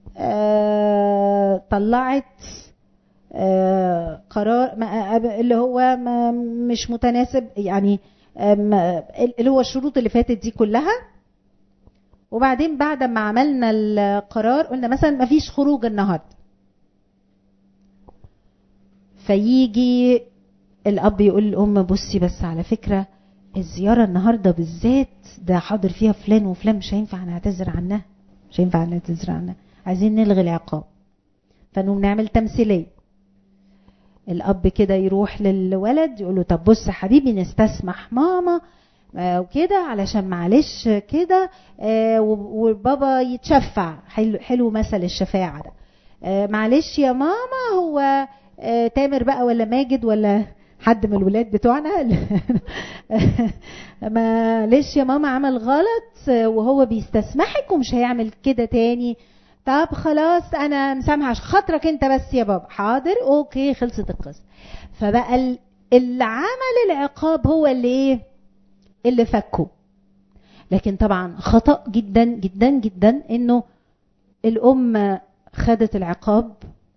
آه طلعت آه قرار اللي هو ما مش متناسب يعني اللي هو الشروط اللي فاتت دي كلها وبعدين بعد ما عملنا القرار قلنا مثلا ما فيش خروج النهارده فيجي الاب يقول للام بصي بس على فكره الزياره النهارده بالذات ده حاضر فيها فلان وفلان مش هينفع نعتذر عنها مش هينفع نعتذر عنها عايزين نلغي العقاب فنقوم نعمل تمثيليه الاب كده يروح للولد يقول له طب بص حبيبي نستسمح ماما وكده علشان معلش كده وبابا يتشفع حلو, حلو مثل الشفاعة ده معلش يا ماما هو تامر بقى ولا ماجد ولا حد من الولاد بتوعنا معلش يا ماما عمل غلط وهو بيستسمحك ومش هيعمل كده تاني طب خلاص انا مسامحه عشان خاطرك انت بس يا بابا حاضر اوكي خلصت القصه فبقى اللي عمل العقاب هو اللي ايه اللي فكه لكن طبعا خطا جدا جدا جدا انه الام خدت العقاب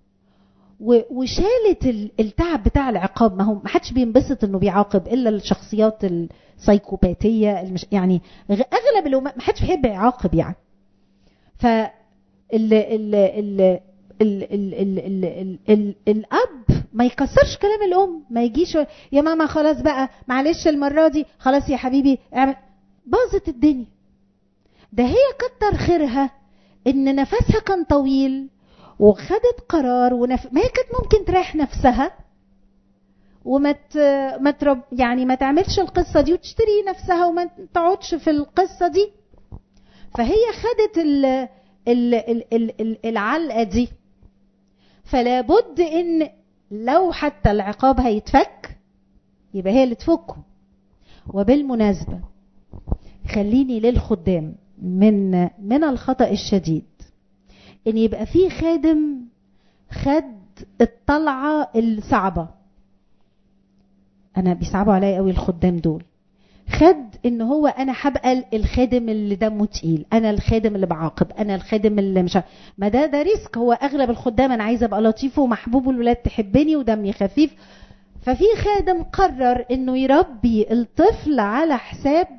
وشالت التعب بتاع العقاب ما هو ما حدش بينبسط انه بيعاقب الا الشخصيات السايكوباتيه المش يعني اغلب الام ما حدش بيحب يعاقب يعني ف ال ال ال ال ال ال ال ال ال الاب ما يكسرش كلام الام ما يجيش يا ماما خلاص بقى معلش المره دي خلاص يا حبيبي اعمل باظت الدنيا ده هي كتر خيرها ان نفسها كان طويل وخدت قرار ونف... ما هي كانت ممكن تريح نفسها وما ت... ما ترب... يعني ما تعملش القصه دي وتشتري نفسها وما تقعدش في القصه دي فهي خدت ال... ال... ال... ال... العلقه دي فلا بد ان لو حتى العقاب هيتفك يبقى هي اللي تفكه وبالمناسبه خليني للخدام من من الخطا الشديد ان يبقى في خادم خد الطلعه الصعبه انا بيصعبوا عليا قوي الخدام دول خد ان هو انا هبقى الخادم اللي دمه تقيل انا الخادم اللي بعاقب انا الخادم اللي مش ما ده ده ريسك هو اغلب الخدام انا عايزه ابقى لطيف ومحبوب والولاد تحبني ودمي خفيف ففي خادم قرر انه يربي الطفل على حساب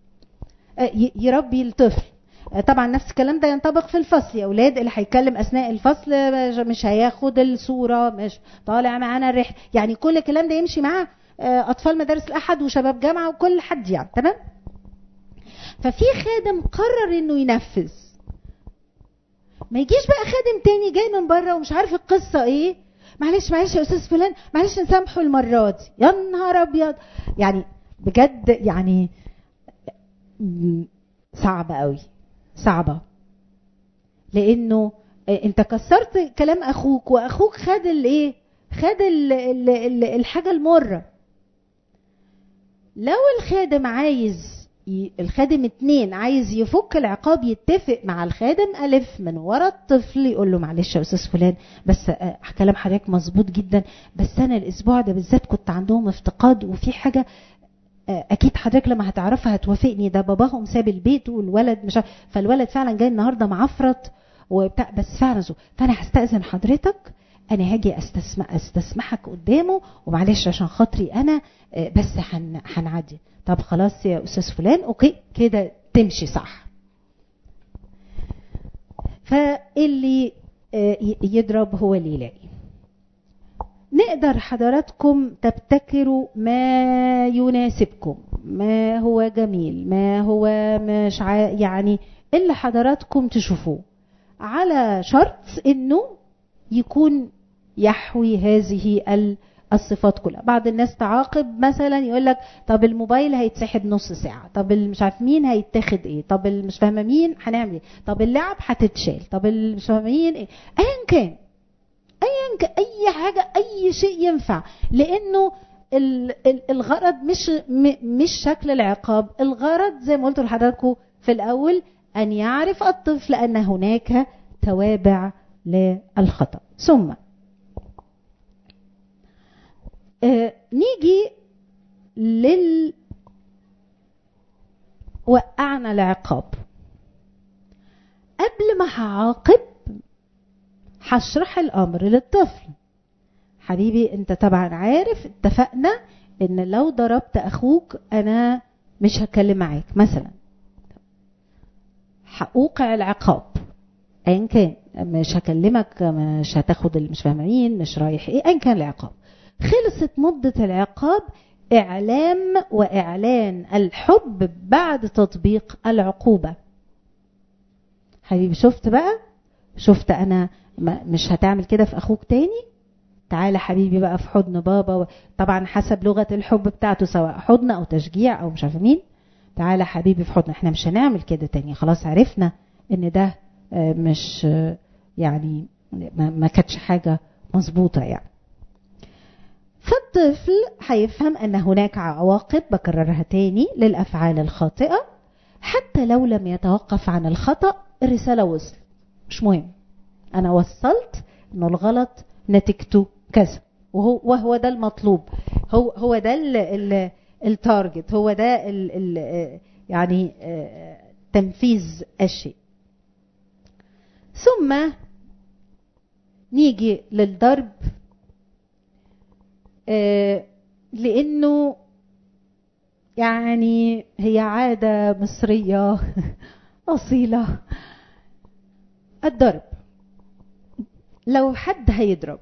يربي الطفل طبعا نفس الكلام ده ينطبق في الفصل يا اولاد اللي هيتكلم اثناء الفصل مش هياخد الصوره مش طالع معانا الرحله يعني كل الكلام ده يمشي مع اطفال مدارس الاحد وشباب جامعه وكل حد يعني تمام ففي خادم قرر انه ينفذ ما يجيش بقى خادم تاني جاي من بره ومش عارف القصه ايه معلش معلش يا استاذ فلان معلش نسامحه المره دي يا نهار ابيض يعني بجد يعني صعبه قوي صعبه لانه انت كسرت كلام اخوك واخوك خد الايه خد ال ال ال الحاجه المره لو الخادم عايز ي... الخادم اتنين عايز يفك العقاب يتفق مع الخادم ألف من ورا الطفل يقول له معلش يا أستاذ فلان بس آه كلام حضرتك مظبوط جدا بس أنا الأسبوع ده بالذات كنت عندهم افتقاد وفي حاجة آه أكيد حضرتك لما هتعرفها هتوافقني ده باباهم ساب البيت والولد مش عارف فالولد فعلا جاي النهارده معفرت وبتاع بس فعلا زو. فأنا هستأذن حضرتك انا هاجي استسمح استسمحك قدامه ومعلش عشان خاطري انا بس هنعدي طب خلاص يا استاذ فلان اوكي كده تمشي صح فاللي يضرب هو اللي يلاقي نقدر حضراتكم تبتكروا ما يناسبكم ما هو جميل ما هو مش ع... يعني اللي حضراتكم تشوفوه على شرط انه يكون يحوي هذه الصفات كلها بعض الناس تعاقب مثلا يقول لك طب الموبايل هيتسحب نص ساعه طب مش عارف مين هيتاخد ايه طب مش فاهمه مين هنعمل ايه طب اللعب هتتشال طب مش فاهمه مين ايه ايا كان ايا كان اي حاجه اي شيء ينفع لانه الغرض مش مش شكل العقاب الغرض زي ما قلت لحضراتكم في الاول ان يعرف الطفل ان هناك توابع للخطأ ثم آه نيجي لل وقعنا العقاب قبل ما هعاقب هشرح الامر للطفل حبيبي انت طبعا عارف اتفقنا ان لو ضربت اخوك انا مش هتكلم معاك مثلا هوقع العقاب ايا كان مش هكلمك مش هتاخد مش فاهمه مين مش رايح ايه ايا كان العقاب خلصت مدة العقاب إعلام وإعلان الحب بعد تطبيق العقوبة حبيبي شفت بقى شفت أنا مش هتعمل كده في أخوك تاني تعالى حبيبي بقى في حضن بابا طبعا حسب لغة الحب بتاعته سواء حضن أو تشجيع أو مش عارفه مين تعالى حبيبي في حضن احنا مش هنعمل كده تاني خلاص عرفنا ان ده مش يعني ما كانتش حاجة مظبوطة يعني فالطفل هيفهم ان هناك عواقب بكررها تاني للافعال الخاطئه حتى لو لم يتوقف عن الخطا الرساله وصلت مش مهم انا وصلت انه الغلط نتيجته كذا وهو وهو ده المطلوب هو هو ده التارجت هو ده ال ال يعني تنفيذ الشيء ثم نيجي للضرب لانه يعني هي عاده مصريه اصيله الضرب لو حد هيضرب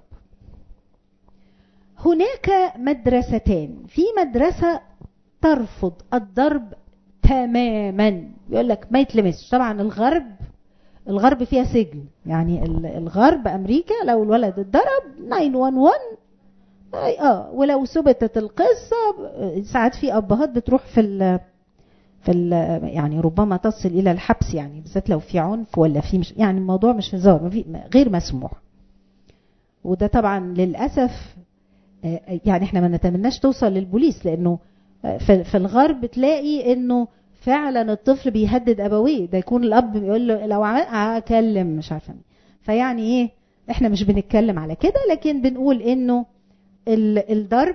هناك مدرستان في مدرسه ترفض الضرب تماما يقول لك ما يتلمسش طبعا الغرب الغرب فيها سجن يعني الغرب امريكا لو الولد اتضرب 911 اه ولو ثبتت القصه ساعات في ابهات بتروح في ال في ال يعني ربما تصل الى الحبس يعني بالذات لو في عنف ولا في مش يعني الموضوع مش هزار غير مسموح وده طبعا للاسف يعني احنا ما نتمناش توصل للبوليس لانه في, في الغرب تلاقي انه فعلا الطفل بيهدد ابويه ده يكون الاب بيقول له لو عمل هكلم مش عارفه فيعني ايه احنا مش بنتكلم على كده لكن بنقول انه الضرب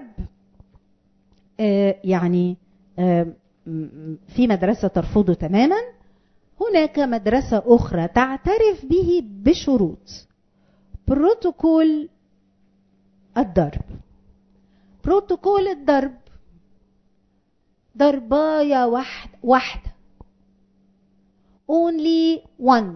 يعني في مدرسة ترفضه تماما هناك مدرسة أخرى تعترف به بشروط بروتوكول الضرب بروتوكول الضرب ضرباية واحد واحدة only one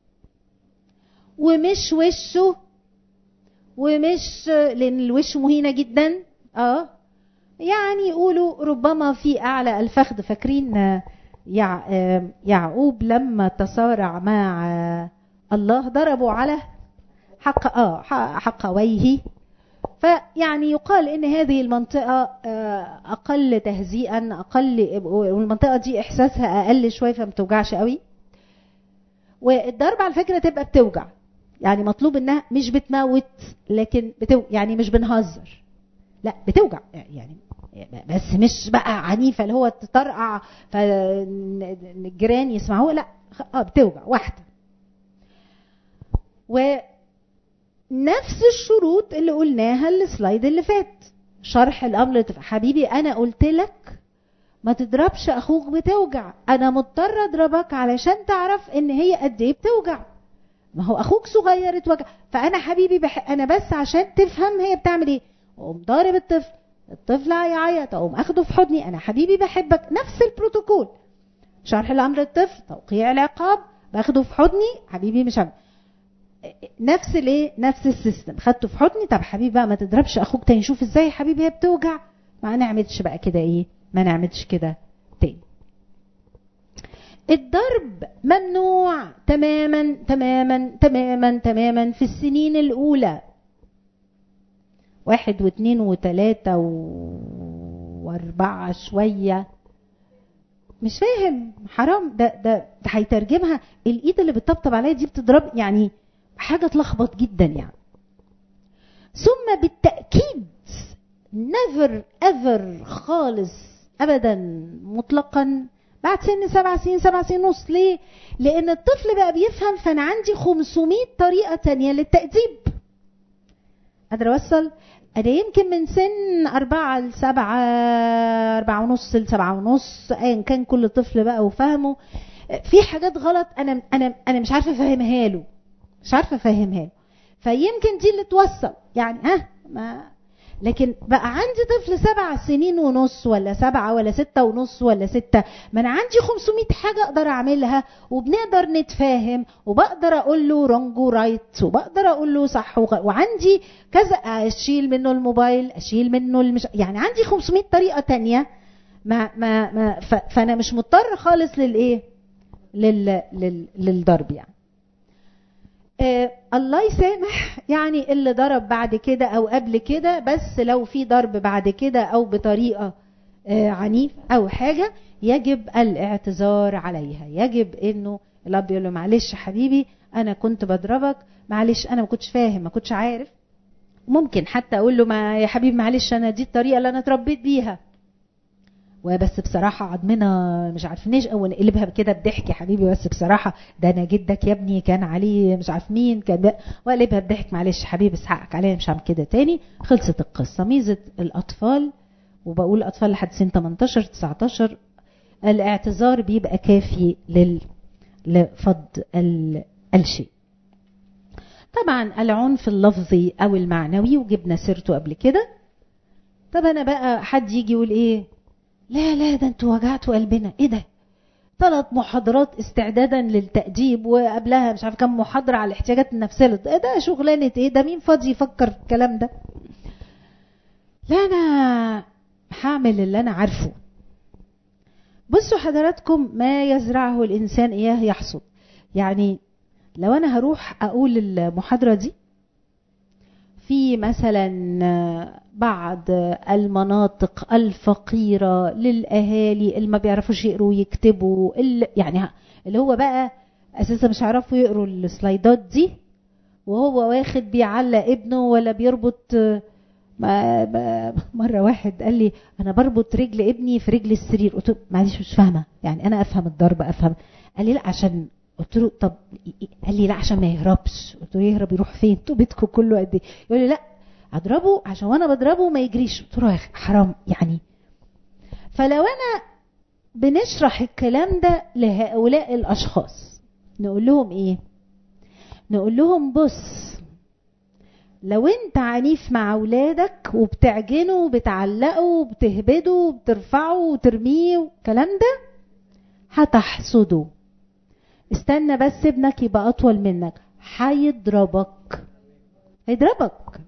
ومش وشه ومش لان الوش مهينه جدا اه يعني يقولوا ربما في اعلى الفخذ فاكرين يع... يعقوب لما تصارع مع الله ضربوا على حق اه حقويه فيعني يقال ان هذه المنطقه اقل تهزيئا اقل والمنطقه دي احساسها اقل شويه فما بتوجعش قوي والضرب على فكره تبقى بتوجع يعني مطلوب انها مش بتموت لكن بتو... يعني مش بنهزر لا بتوجع يعني بس مش بقى عنيفه اللي هو تطرقع فالجيران يسمعوه لا اه بتوجع واحده ونفس الشروط اللي قلناها السلايد اللي فات شرح الامر حبيبي انا قلت لك ما تضربش اخوك بتوجع انا مضطر اضربك علشان تعرف ان هي قد ايه بتوجع ما هو اخوك صغير اتوجع فانا حبيبي بح... انا بس عشان تفهم هي بتعمل ايه اقوم ضارب الطفل الطفل هيعيط اقوم اخده في حضني انا حبيبي بحبك نفس البروتوكول شرح الامر الطفل توقيع العقاب باخده في حضني حبيبي مش عم... نفس الايه نفس السيستم خدته في حضني طب حبيبي بقى ما تضربش اخوك تاني شوف ازاي حبيبي هي بتوجع ما نعملش بقى كده ايه ما نعملش كده تاني الضرب ممنوع تماما تماما تماما تماما في السنين الأولى واحد واثنين وثلاثة واربعة شوية مش فاهم حرام ده ده ده هيترجمها الايد اللي بتطبطب عليا دي بتضرب يعني حاجة تلخبط جدا يعني ثم بالتأكيد never ever خالص ابدا مطلقا بعد سن سبع سنين سبع سنين ونص ليه؟ لأن الطفل بقى بيفهم فأنا عندي 500 طريقة تانية للتأديب. قادرة أوصل؟ أنا يمكن من سن أربعة لسبعة أربعة ونص لسبعة ونص أيا كان كل طفل بقى وفهمه في حاجات غلط أنا أنا أنا مش عارفة أفهمها له. مش عارفة أفهمها له. فيمكن دي اللي توصل يعني ها ما لكن بقى عندي طفل سبع سنين ونص ولا سبعة ولا ستة ونص ولا ستة ما أنا عندي 500 حاجة أقدر أعملها وبنقدر نتفاهم وبقدر أقول له رونج ورايت وبقدر أقول له صح وغ... وعندي كذا أشيل منه الموبايل أشيل منه المش... يعني عندي 500 طريقة تانية ما ما ما ف... فأنا مش مضطر خالص للإيه؟ لل... لل... للضرب يعني. آه الله يسامح يعني اللي ضرب بعد كده او قبل كده بس لو في ضرب بعد كده او بطريقه آه عنيف او حاجه يجب الاعتذار عليها يجب انه الاب يقول له معلش حبيبي انا كنت بضربك معلش انا ما كنتش فاهم ما كنتش عارف ممكن حتى اقول له ما يا حبيبي معلش انا دي الطريقه اللي انا اتربيت بيها وبس بصراحة عضمنا مش عارفنيش او نقلبها كده بضحك يا حبيبي بس بصراحة ده انا جدك يا ابني كان عليه مش عارف مين كان وقلبها بضحك معلش حبيبي بس حقك عليا مش هعمل كده تاني خلصت القصة ميزة الاطفال وبقول اطفال لحد سن 18 19 الاعتذار بيبقى كافي لل لفض ال... الشيء طبعا العنف اللفظي او المعنوي وجبنا سيرته قبل كده طب انا بقى حد يجي يقول ايه لا لا ده انتوا وجعتوا قلبنا ايه ده ثلاث محاضرات استعدادا للتأديب وقبلها مش عارف كم محاضرة على الاحتياجات النفسية ده, ده شغلانة ايه ده مين فاضي يفكر في الكلام ده لا انا هعمل اللي انا عارفه بصوا حضراتكم ما يزرعه الانسان اياه يحصد يعني لو انا هروح اقول المحاضرة دي في مثلا بعض المناطق الفقيرة للأهالي اللي ما بيعرفوش يقروا ويكتبوا اللي يعني اللي هو بقى أساسا مش هيعرفوا يقروا السلايدات دي وهو واخد بيعلق ابنه ولا بيربط ما مرة واحد قال لي أنا بربط رجل ابني في رجل السرير قلت له معلش مش فاهمة يعني أنا أفهم الضرب أفهم قال لي لا عشان قلت له طب قال لي لا عشان ما يهربش قلت له يهرب يروح فين انتوا بيتكم كله قد ايه يقول لي لا اضربه عشان وانا بضربه ما يجريش قلت له حرام يعني فلو انا بنشرح الكلام ده لهؤلاء الاشخاص نقول لهم ايه نقول لهم بص لو انت عنيف مع اولادك وبتعجنه وبتعلقه وبتهبده وبترفعه وترميه والكلام ده هتحصده استنى بس ابنك يبقى اطول منك هيضربك هيضربك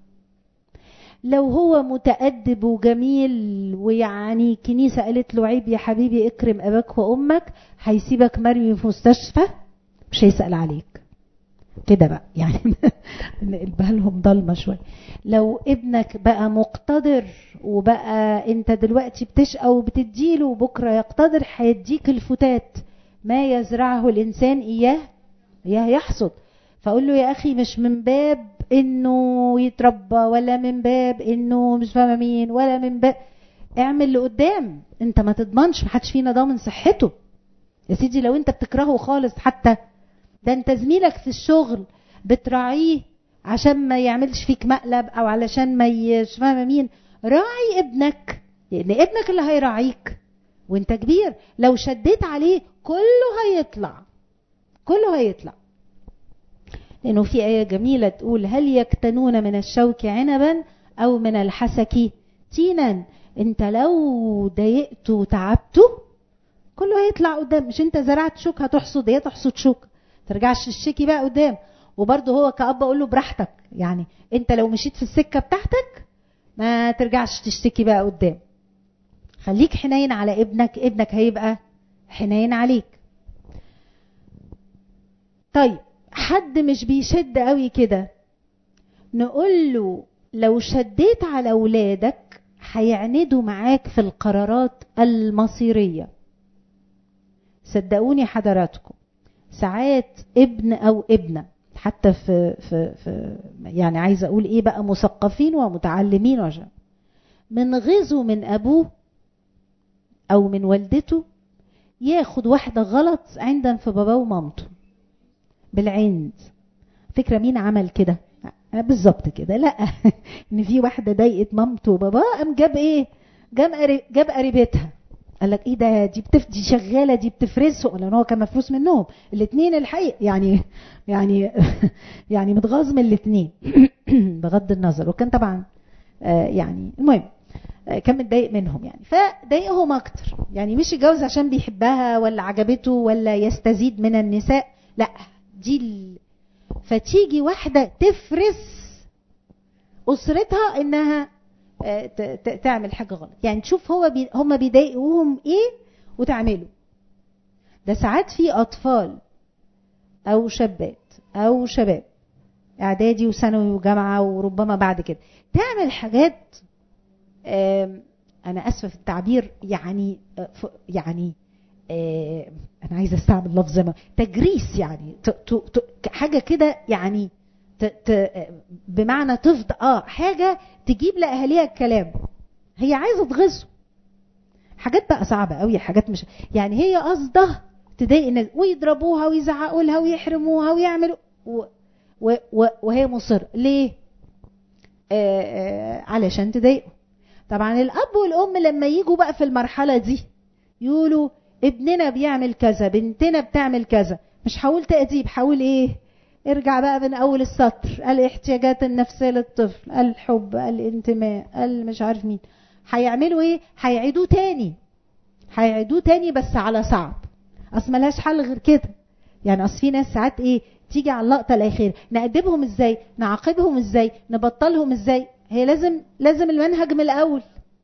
لو هو متأدب وجميل ويعني كنيسة قالت له عيب يا حبيبي اكرم اباك وامك هيسيبك مرمي في مستشفى مش هيسأل عليك كده بقى يعني نقلبها لهم ضلمه شويه لو ابنك بقى مقتدر وبقى انت دلوقتي بتشقى وبتديله وبكره يقتدر هيديك الفتات ما يزرعه الانسان اياه اياه يحصد فاقول له يا اخي مش من باب انه يتربى ولا من باب انه مش فاهمه مين ولا من باب اعمل لقدام انت ما تضمنش محدش فينا ضامن صحته يا سيدي لو انت بتكرهه خالص حتى ده انت زميلك في الشغل بتراعيه عشان ما يعملش فيك مقلب او علشان ما يش فاهمه مين راعي ابنك لان ابنك اللي هيراعيك وانت كبير لو شديت عليه كله هيطلع كله هيطلع لانه في ايه جميله تقول هل يكتنون من الشوك عنبا او من الحسك تينا انت لو ضايقته وتعبته كله هيطلع قدام مش انت زرعت شوك هتحصد ايه تحصد شوك ترجعش تشتكي بقى قدام وبرضه هو كأب اقول له براحتك يعني انت لو مشيت في السكه بتاعتك ما ترجعش تشتكي بقى قدام خليك حنين على ابنك ابنك هيبقى حنين عليك طيب حد مش بيشد قوي كده نقول له لو شديت على اولادك هيعندوا معاك في القرارات المصيريه صدقوني حضراتكم ساعات ابن او ابنه حتى في في في يعني عايزه اقول ايه بقى مثقفين ومتعلمين وعشان من غيظه من ابوه او من والدته ياخد واحده غلط عندا في باباه ومامته بالعند فكره مين عمل كده بالظبط كده لا ان في واحده ضايقت مامته وباباه قام جاب ايه جاب جاب قريبتها قال لك ايه ده دي بتف دي شغاله دي بتفرسه لان هو كان مفروس منهم الاثنين الحقيقه يعني يعني يعني متغاظ من الاثنين بغض النظر وكان طبعا آه يعني المهم آه كان متضايق منهم يعني فضايقهم اكتر يعني مش يتجوز عشان بيحبها ولا عجبته ولا يستزيد من النساء لا دي ال... فتيجي واحده تفرس اسرتها انها تعمل حاجه غلط يعني تشوف هو بي هم بيضايقوهم ايه وتعمله ده ساعات في اطفال او شابات او شباب اعدادي وثانوي وجامعه وربما بعد كده تعمل حاجات انا اسفه في التعبير يعني يعني انا عايزه استعمل لفظ ما تجريس يعني حاجه كده يعني ت... ت... بمعنى تفض اه حاجه تجيب لاهاليها الكلام هي عايزه تغزه حاجات بقى صعبه قوي حاجات مش يعني هي قصدها تضايق الناس ويضربوها ويزعقوا لها ويحرموها ويعملوا و... و... و... وهي مصر ليه آه آه علشان تضايقه طبعا الاب والام لما يجوا بقى في المرحله دي يقولوا ابننا بيعمل كذا بنتنا بتعمل كذا مش حاول تأديب حاول ايه ارجع بقى من اول السطر الاحتياجات النفسيه للطفل الحب الانتماء مش عارف مين هيعملوا ايه هيعيدوه تاني هيعيدوه تاني بس على صعب اصل ملهاش حل غير كده يعني اصل في ناس ساعات ايه تيجي على اللقطه الاخيره نأدبهم ازاي نعاقبهم ازاي نبطلهم ازاي هي لازم لازم المنهج من الاول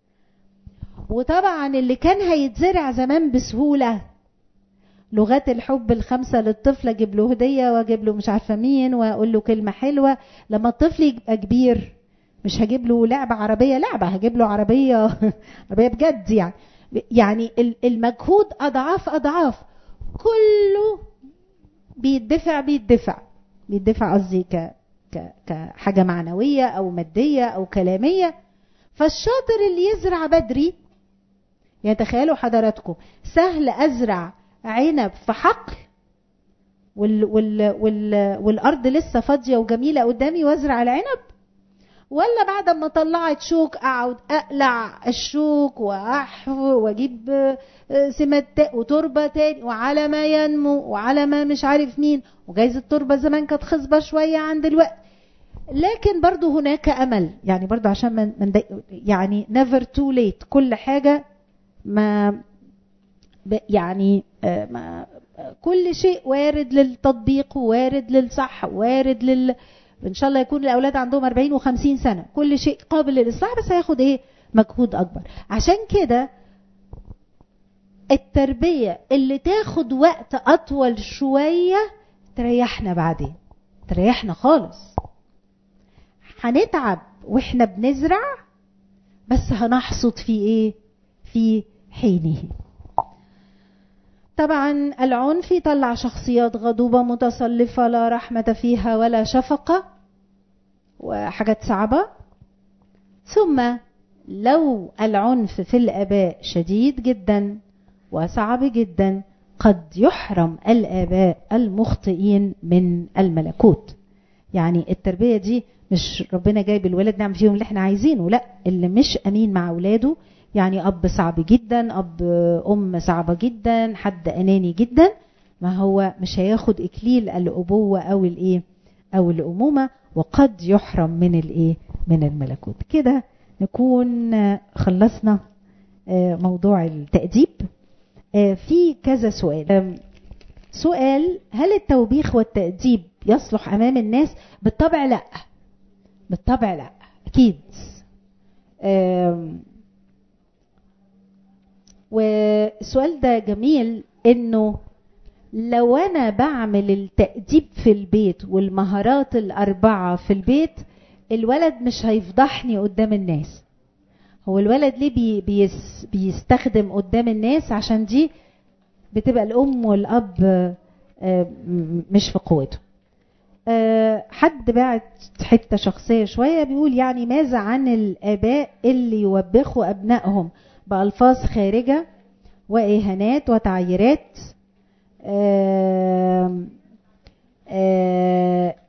وطبعا اللي كان هيتزرع زمان بسهوله لغات الحب الخمسة للطفل اجيب له هدية واجيب له مش عارفة مين واقول له كلمة حلوة لما الطفل يبقى كبير مش هجيب له لعبة عربية لعبة هجيب له عربية عربية بجد يعني يعني المجهود أضعاف أضعاف كله بيدفع بيدفع بيدفع قصدي ك كحاجة معنوية أو مادية أو كلامية فالشاطر اللي يزرع بدري يعني تخيلوا حضراتكم سهل أزرع عنب في حقل وال وال وال والارض لسه فاضيه وجميله قدامي وازرع العنب ولا بعد ما طلعت شوك اقعد اقلع الشوك واحفو واجيب سمات وتربه تاني وعلى ما ينمو وعلى ما مش عارف مين وجايز التربه زمان كانت خصبه شويه عن دلوقتي لكن برضو هناك امل يعني برضو عشان من يعني نيفر تو ليت كل حاجه ما يعني ما كل شيء وارد للتطبيق وارد للصح وارد لل ان شاء الله يكون الاولاد عندهم 40 و50 سنه كل شيء قابل للاصلاح بس هياخد ايه مجهود اكبر عشان كده التربيه اللي تاخد وقت اطول شويه تريحنا بعدين تريحنا خالص هنتعب واحنا بنزرع بس هنحصد في ايه في حينه طبعا العنف يطلع شخصيات غضوبة متصلفة لا رحمة فيها ولا شفقة وحاجات صعبة ثم لو العنف في الآباء شديد جدا وصعب جدا قد يحرم الآباء المخطئين من الملكوت يعني التربية دي مش ربنا جايب الولد نعمل فيهم اللي احنا عايزينه لا اللي مش أمين مع أولاده يعني أب صعب جدا أب أم صعبة جدا حد أناني جدا ما هو مش هياخد إكليل الأبوة أو الإيه أو الأمومة وقد يحرم من الإيه من الملكوت كده نكون خلصنا موضوع التأديب في كذا سؤال سؤال هل التوبيخ والتأديب يصلح أمام الناس بالطبع لا بالطبع لا أكيد والسؤال ده جميل انه لو انا بعمل التأديب في البيت والمهارات الاربعة في البيت الولد مش هيفضحني قدام الناس هو الولد ليه بي بيس بيستخدم قدام الناس عشان دي بتبقى الام والاب مش في قوته حد بعت حته شخصيه شويه بيقول يعني ماذا عن الاباء اللي يوبخوا ابنائهم بألفاظ خارجة وإهانات وتعييرات آآ آآ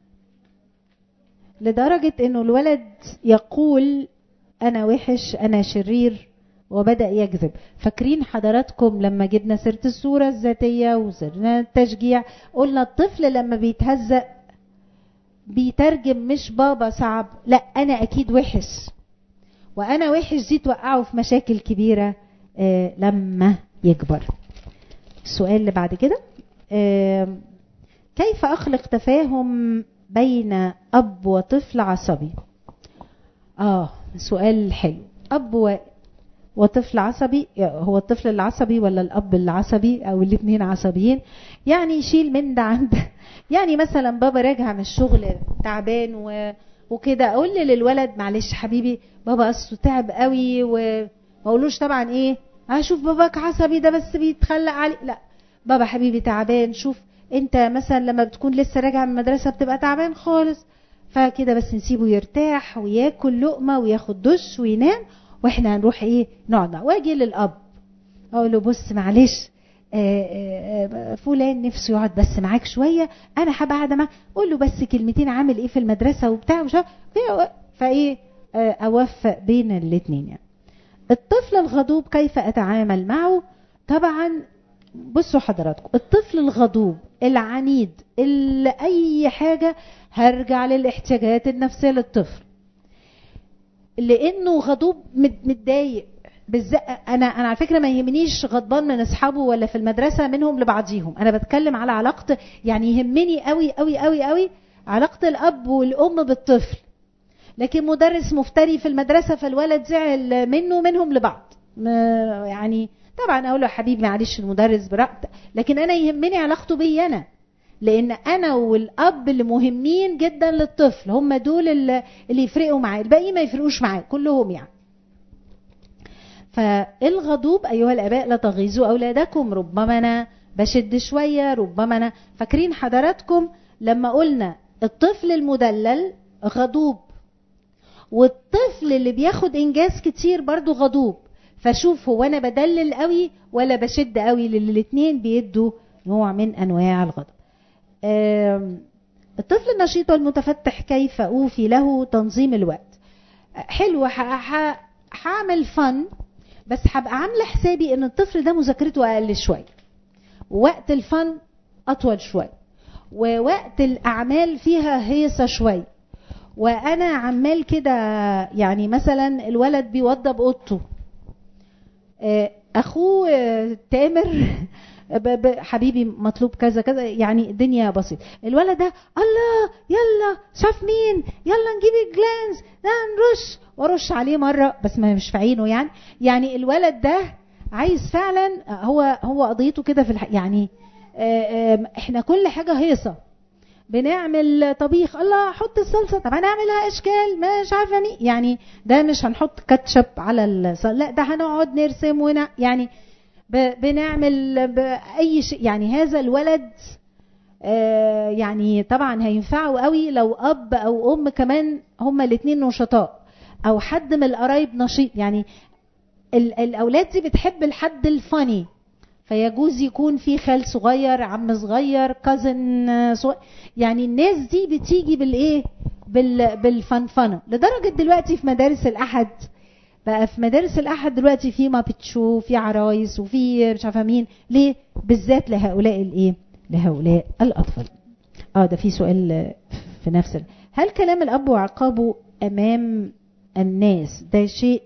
لدرجة انه الولد يقول انا وحش انا شرير وبدأ يكذب فاكرين حضراتكم لما جبنا سيرة الصورة الذاتية وسيرنا التشجيع قلنا الطفل لما بيتهزأ بيترجم مش بابا صعب لا انا اكيد وحش وانا وحش دي توقعه في مشاكل كبيره آه لما يكبر السؤال اللي بعد كده آه كيف اخلق تفاهم بين اب وطفل عصبي اه سؤال حلو اب و... وطفل عصبي هو الطفل العصبي ولا الاب العصبي او الاثنين عصبيين يعني يشيل من ده عند يعني مثلا بابا راجع من الشغل تعبان و... وكده اقول للولد معلش حبيبي بابا اصله تعب قوي وما اقولوش طبعا ايه هشوف باباك عصبي ده بس بيتخلق علي لا بابا حبيبي تعبان شوف انت مثلا لما بتكون لسه راجع من المدرسه بتبقى تعبان خالص فكده بس نسيبه يرتاح وياكل لقمه وياخد دش وينام واحنا هنروح ايه نقعد واجي للاب اقول له بص معلش فلان نفسه يقعد بس معاك شويه انا حابه قاعده معاه قول له بس كلمتين عامل ايه في المدرسه وبتاع وش فايه اوفق بين الاثنين يعني الطفل الغضوب كيف اتعامل معه طبعا بصوا حضراتكم الطفل الغضوب العنيد اللي اي حاجه هرجع للاحتياجات النفسيه للطفل لانه غضوب متضايق بالذات انا انا على فكره ما يهمنيش غضبان من اصحابه ولا في المدرسه منهم لبعضيهم انا بتكلم على علاقه يعني يهمني قوي قوي قوي قوي علاقه الاب والام بالطفل لكن مدرس مفتري في المدرسه فالولد زعل منه منهم لبعض يعني طبعا اقول له حبيبي معلش المدرس برأت لكن انا يهمني علاقته بي انا لان انا والاب اللي مهمين جدا للطفل هم دول اللي يفرقوا معاه الباقي ما يفرقوش معاه كلهم يعني فالغضوب ايها الاباء لا تغيظوا اولادكم ربما انا بشد شويه ربما انا فاكرين حضراتكم لما قلنا الطفل المدلل غضوب والطفل اللي بياخد انجاز كتير برضو غضوب فشوف هو انا بدلل قوي ولا بشد قوي لان الاثنين بيدوا نوع من انواع الغضب الطفل النشيط والمتفتح كيف اوفي له تنظيم الوقت حلو هعمل فن بس هبقى عامله حسابي ان الطفل ده مذاكرته اقل شويه وقت الفن اطول شويه ووقت الاعمال فيها هيصه شويه وانا عمال كده يعني مثلا الولد بيوضب اوضته اخوه تامر حبيبي مطلوب كذا كذا يعني الدنيا بسيطه الولد ده الله يلا شاف مين يلا نجيب الجلانز ده نرش وارش عليه مره بس ما مش في عينه يعني يعني الولد ده عايز فعلا هو هو قضيته كده في الح... يعني احنا كل حاجه هيصه بنعمل طبيخ الله حط الصلصه طب هنعملها اشكال مش عارفه يعني ده مش هنحط كاتشب على الصلصه لا ده هنقعد نرسم ون يعني بنعمل باي شيء يعني هذا الولد آه يعني طبعا هينفعه قوي لو اب او ام كمان هما الاثنين نشطاء او حد من القرايب نشيط يعني الاولاد دي بتحب الحد الفاني فيجوز يكون في خال صغير عم صغير كازن صغير يعني الناس دي بتيجي بالايه بال بالفنفنه لدرجه دلوقتي في مدارس الاحد بقى في مدارس الاحد دلوقتي في مابتشو في عرايس وفي مش عارفه مين ليه بالذات لهؤلاء الايه لهؤلاء الاطفال اه ده في سؤال في نفس هل كلام الاب وعقابه امام الناس ده شيء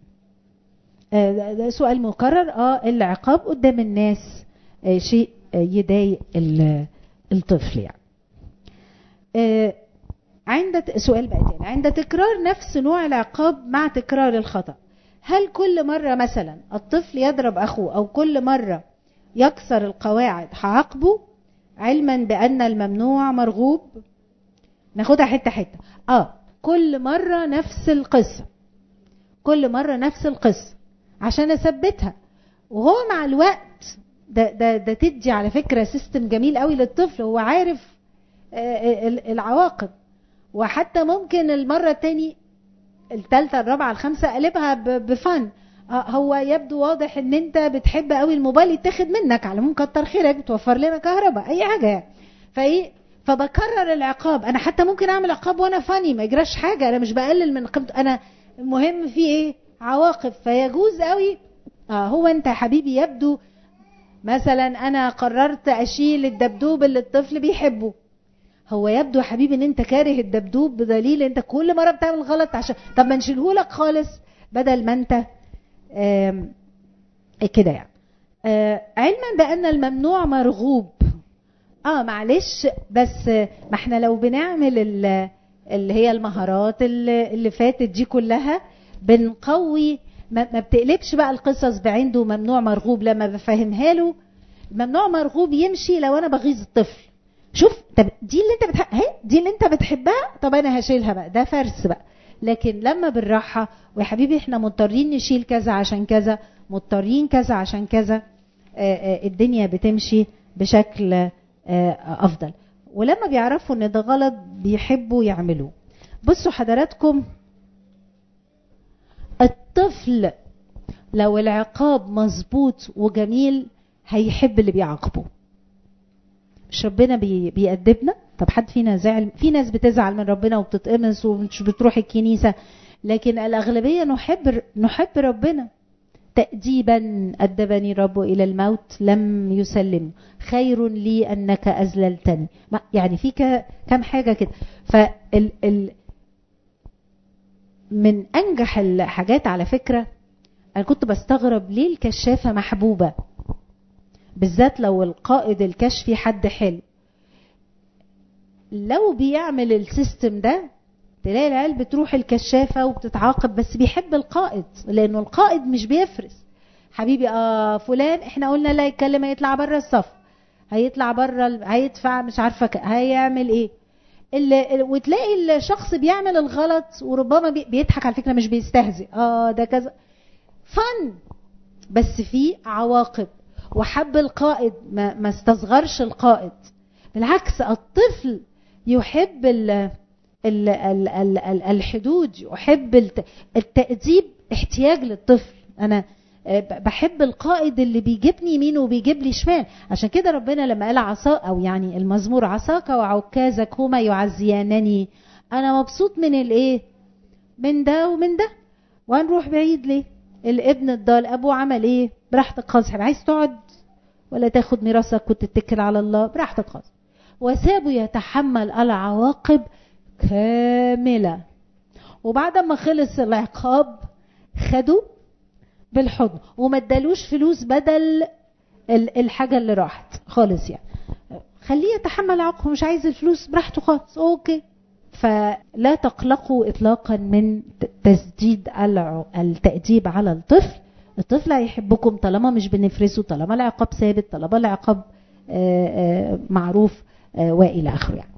آه ده سؤال مكرر اه العقاب قدام الناس آه شيء آه يضايق الطفل يعني آه عند سؤال بقى تاني عند تكرار نفس نوع العقاب مع تكرار الخطأ هل كل مرة مثلا الطفل يضرب أخوه أو كل مرة يكسر القواعد هعاقبه علما بأن الممنوع مرغوب ناخدها حتة حتة اه كل مرة نفس القصة كل مرة نفس القصة عشان اثبتها وهو مع الوقت ده, ده, ده تدي على فكرة سيستم جميل قوي للطفل هو عارف العواقب وحتى ممكن المرة التاني التالتة الرابعة الخامسة قلبها بفن هو يبدو واضح ان انت بتحب قوي الموبايل يتاخد منك على ممكن كتر خيرك بتوفر لنا كهرباء اي حاجة يعني فايه فبكرر العقاب انا حتى ممكن اعمل عقاب وانا فاني ما يجراش حاجة انا مش بقلل من قيمته انا المهم في ايه عواقب فيجوز قوي اه هو انت يا حبيبي يبدو مثلا انا قررت اشيل الدبدوب اللي الطفل بيحبه هو يبدو يا حبيبي ان انت كاره الدبدوب بدليل انت كل مره بتعمل غلط عشان طب ما نشيله لك خالص بدل ما انت كده يعني علما بان الممنوع مرغوب اه معلش بس ما احنا لو بنعمل اللي هي المهارات اللي, اللي فاتت دي كلها بنقوي ما بتقلبش بقى القصص بعنده ممنوع مرغوب لما بفهمها له ممنوع مرغوب يمشي لو انا بغيظ الطفل شوف طب دي اللي انت بتحب اهي دي اللي انت بتحبها طب انا هشيلها بقى ده فرس بقى لكن لما بالراحه ويا حبيبي احنا مضطرين نشيل كذا عشان كذا مضطرين كذا عشان كذا آآ آآ الدنيا بتمشي بشكل افضل ولما بيعرفوا ان ده غلط بيحبوا يعملوه بصوا حضراتكم الطفل لو العقاب مظبوط وجميل هيحب اللي بيعاقبه مش ربنا بي بيأدبنا طب حد فينا زعل في ناس بتزعل من ربنا وبتتقمص ومش بتروح الكنيسة لكن الأغلبية نحب نحب ربنا تأديبا أدبني الرب إلى الموت لم يسلم خير لي أنك أذللتني يعني في كم حاجة كده فال ال من أنجح الحاجات على فكرة أنا كنت بستغرب ليه الكشافة محبوبة بالذات لو القائد الكشفي حد حلو لو بيعمل السيستم ده تلاقي العيال بتروح الكشافة وبتتعاقب بس بيحب القائد لأنه القائد مش بيفرس حبيبي اه فلان احنا قلنا لا يتكلم هيطلع بره الصف هيطلع بره هيدفع مش عارفه هيعمل ايه اللي وتلاقي الشخص بيعمل الغلط وربما بيضحك على فكره مش بيستهزئ اه ده كذا فن بس في عواقب وحب القائد ما, ما استصغرش القائد بالعكس الطفل يحب ال ال ال ال ال الحدود يحب التأديب احتياج للطفل انا بحب القائد اللي بيجيبني يمين وبيجيب لي شمال عشان كده ربنا لما قال عصا او يعني المزمور عصاك وعكازك هما يعزيانني انا مبسوط من الايه من ده ومن ده وهنروح بعيد ليه الابن الضال ابوه عمل ايه براحتك خالص عايز تقعد ولا تاخد ميراثك وتتكل على الله براحتك خالص وسابه يتحمل العواقب كاملة وبعد ما خلص العقاب خدوا بالحضن وما ادالوش فلوس بدل الحاجة اللي راحت خالص يعني خليه يتحمل عقبه مش عايز الفلوس براحته خالص اوكي فلا تقلقوا اطلاقا من تسديد التأديب على الطفل الطفل هيحبكم طالما مش بنفرسه طالما العقاب ثابت طالما العقاب معروف والى اخره يعني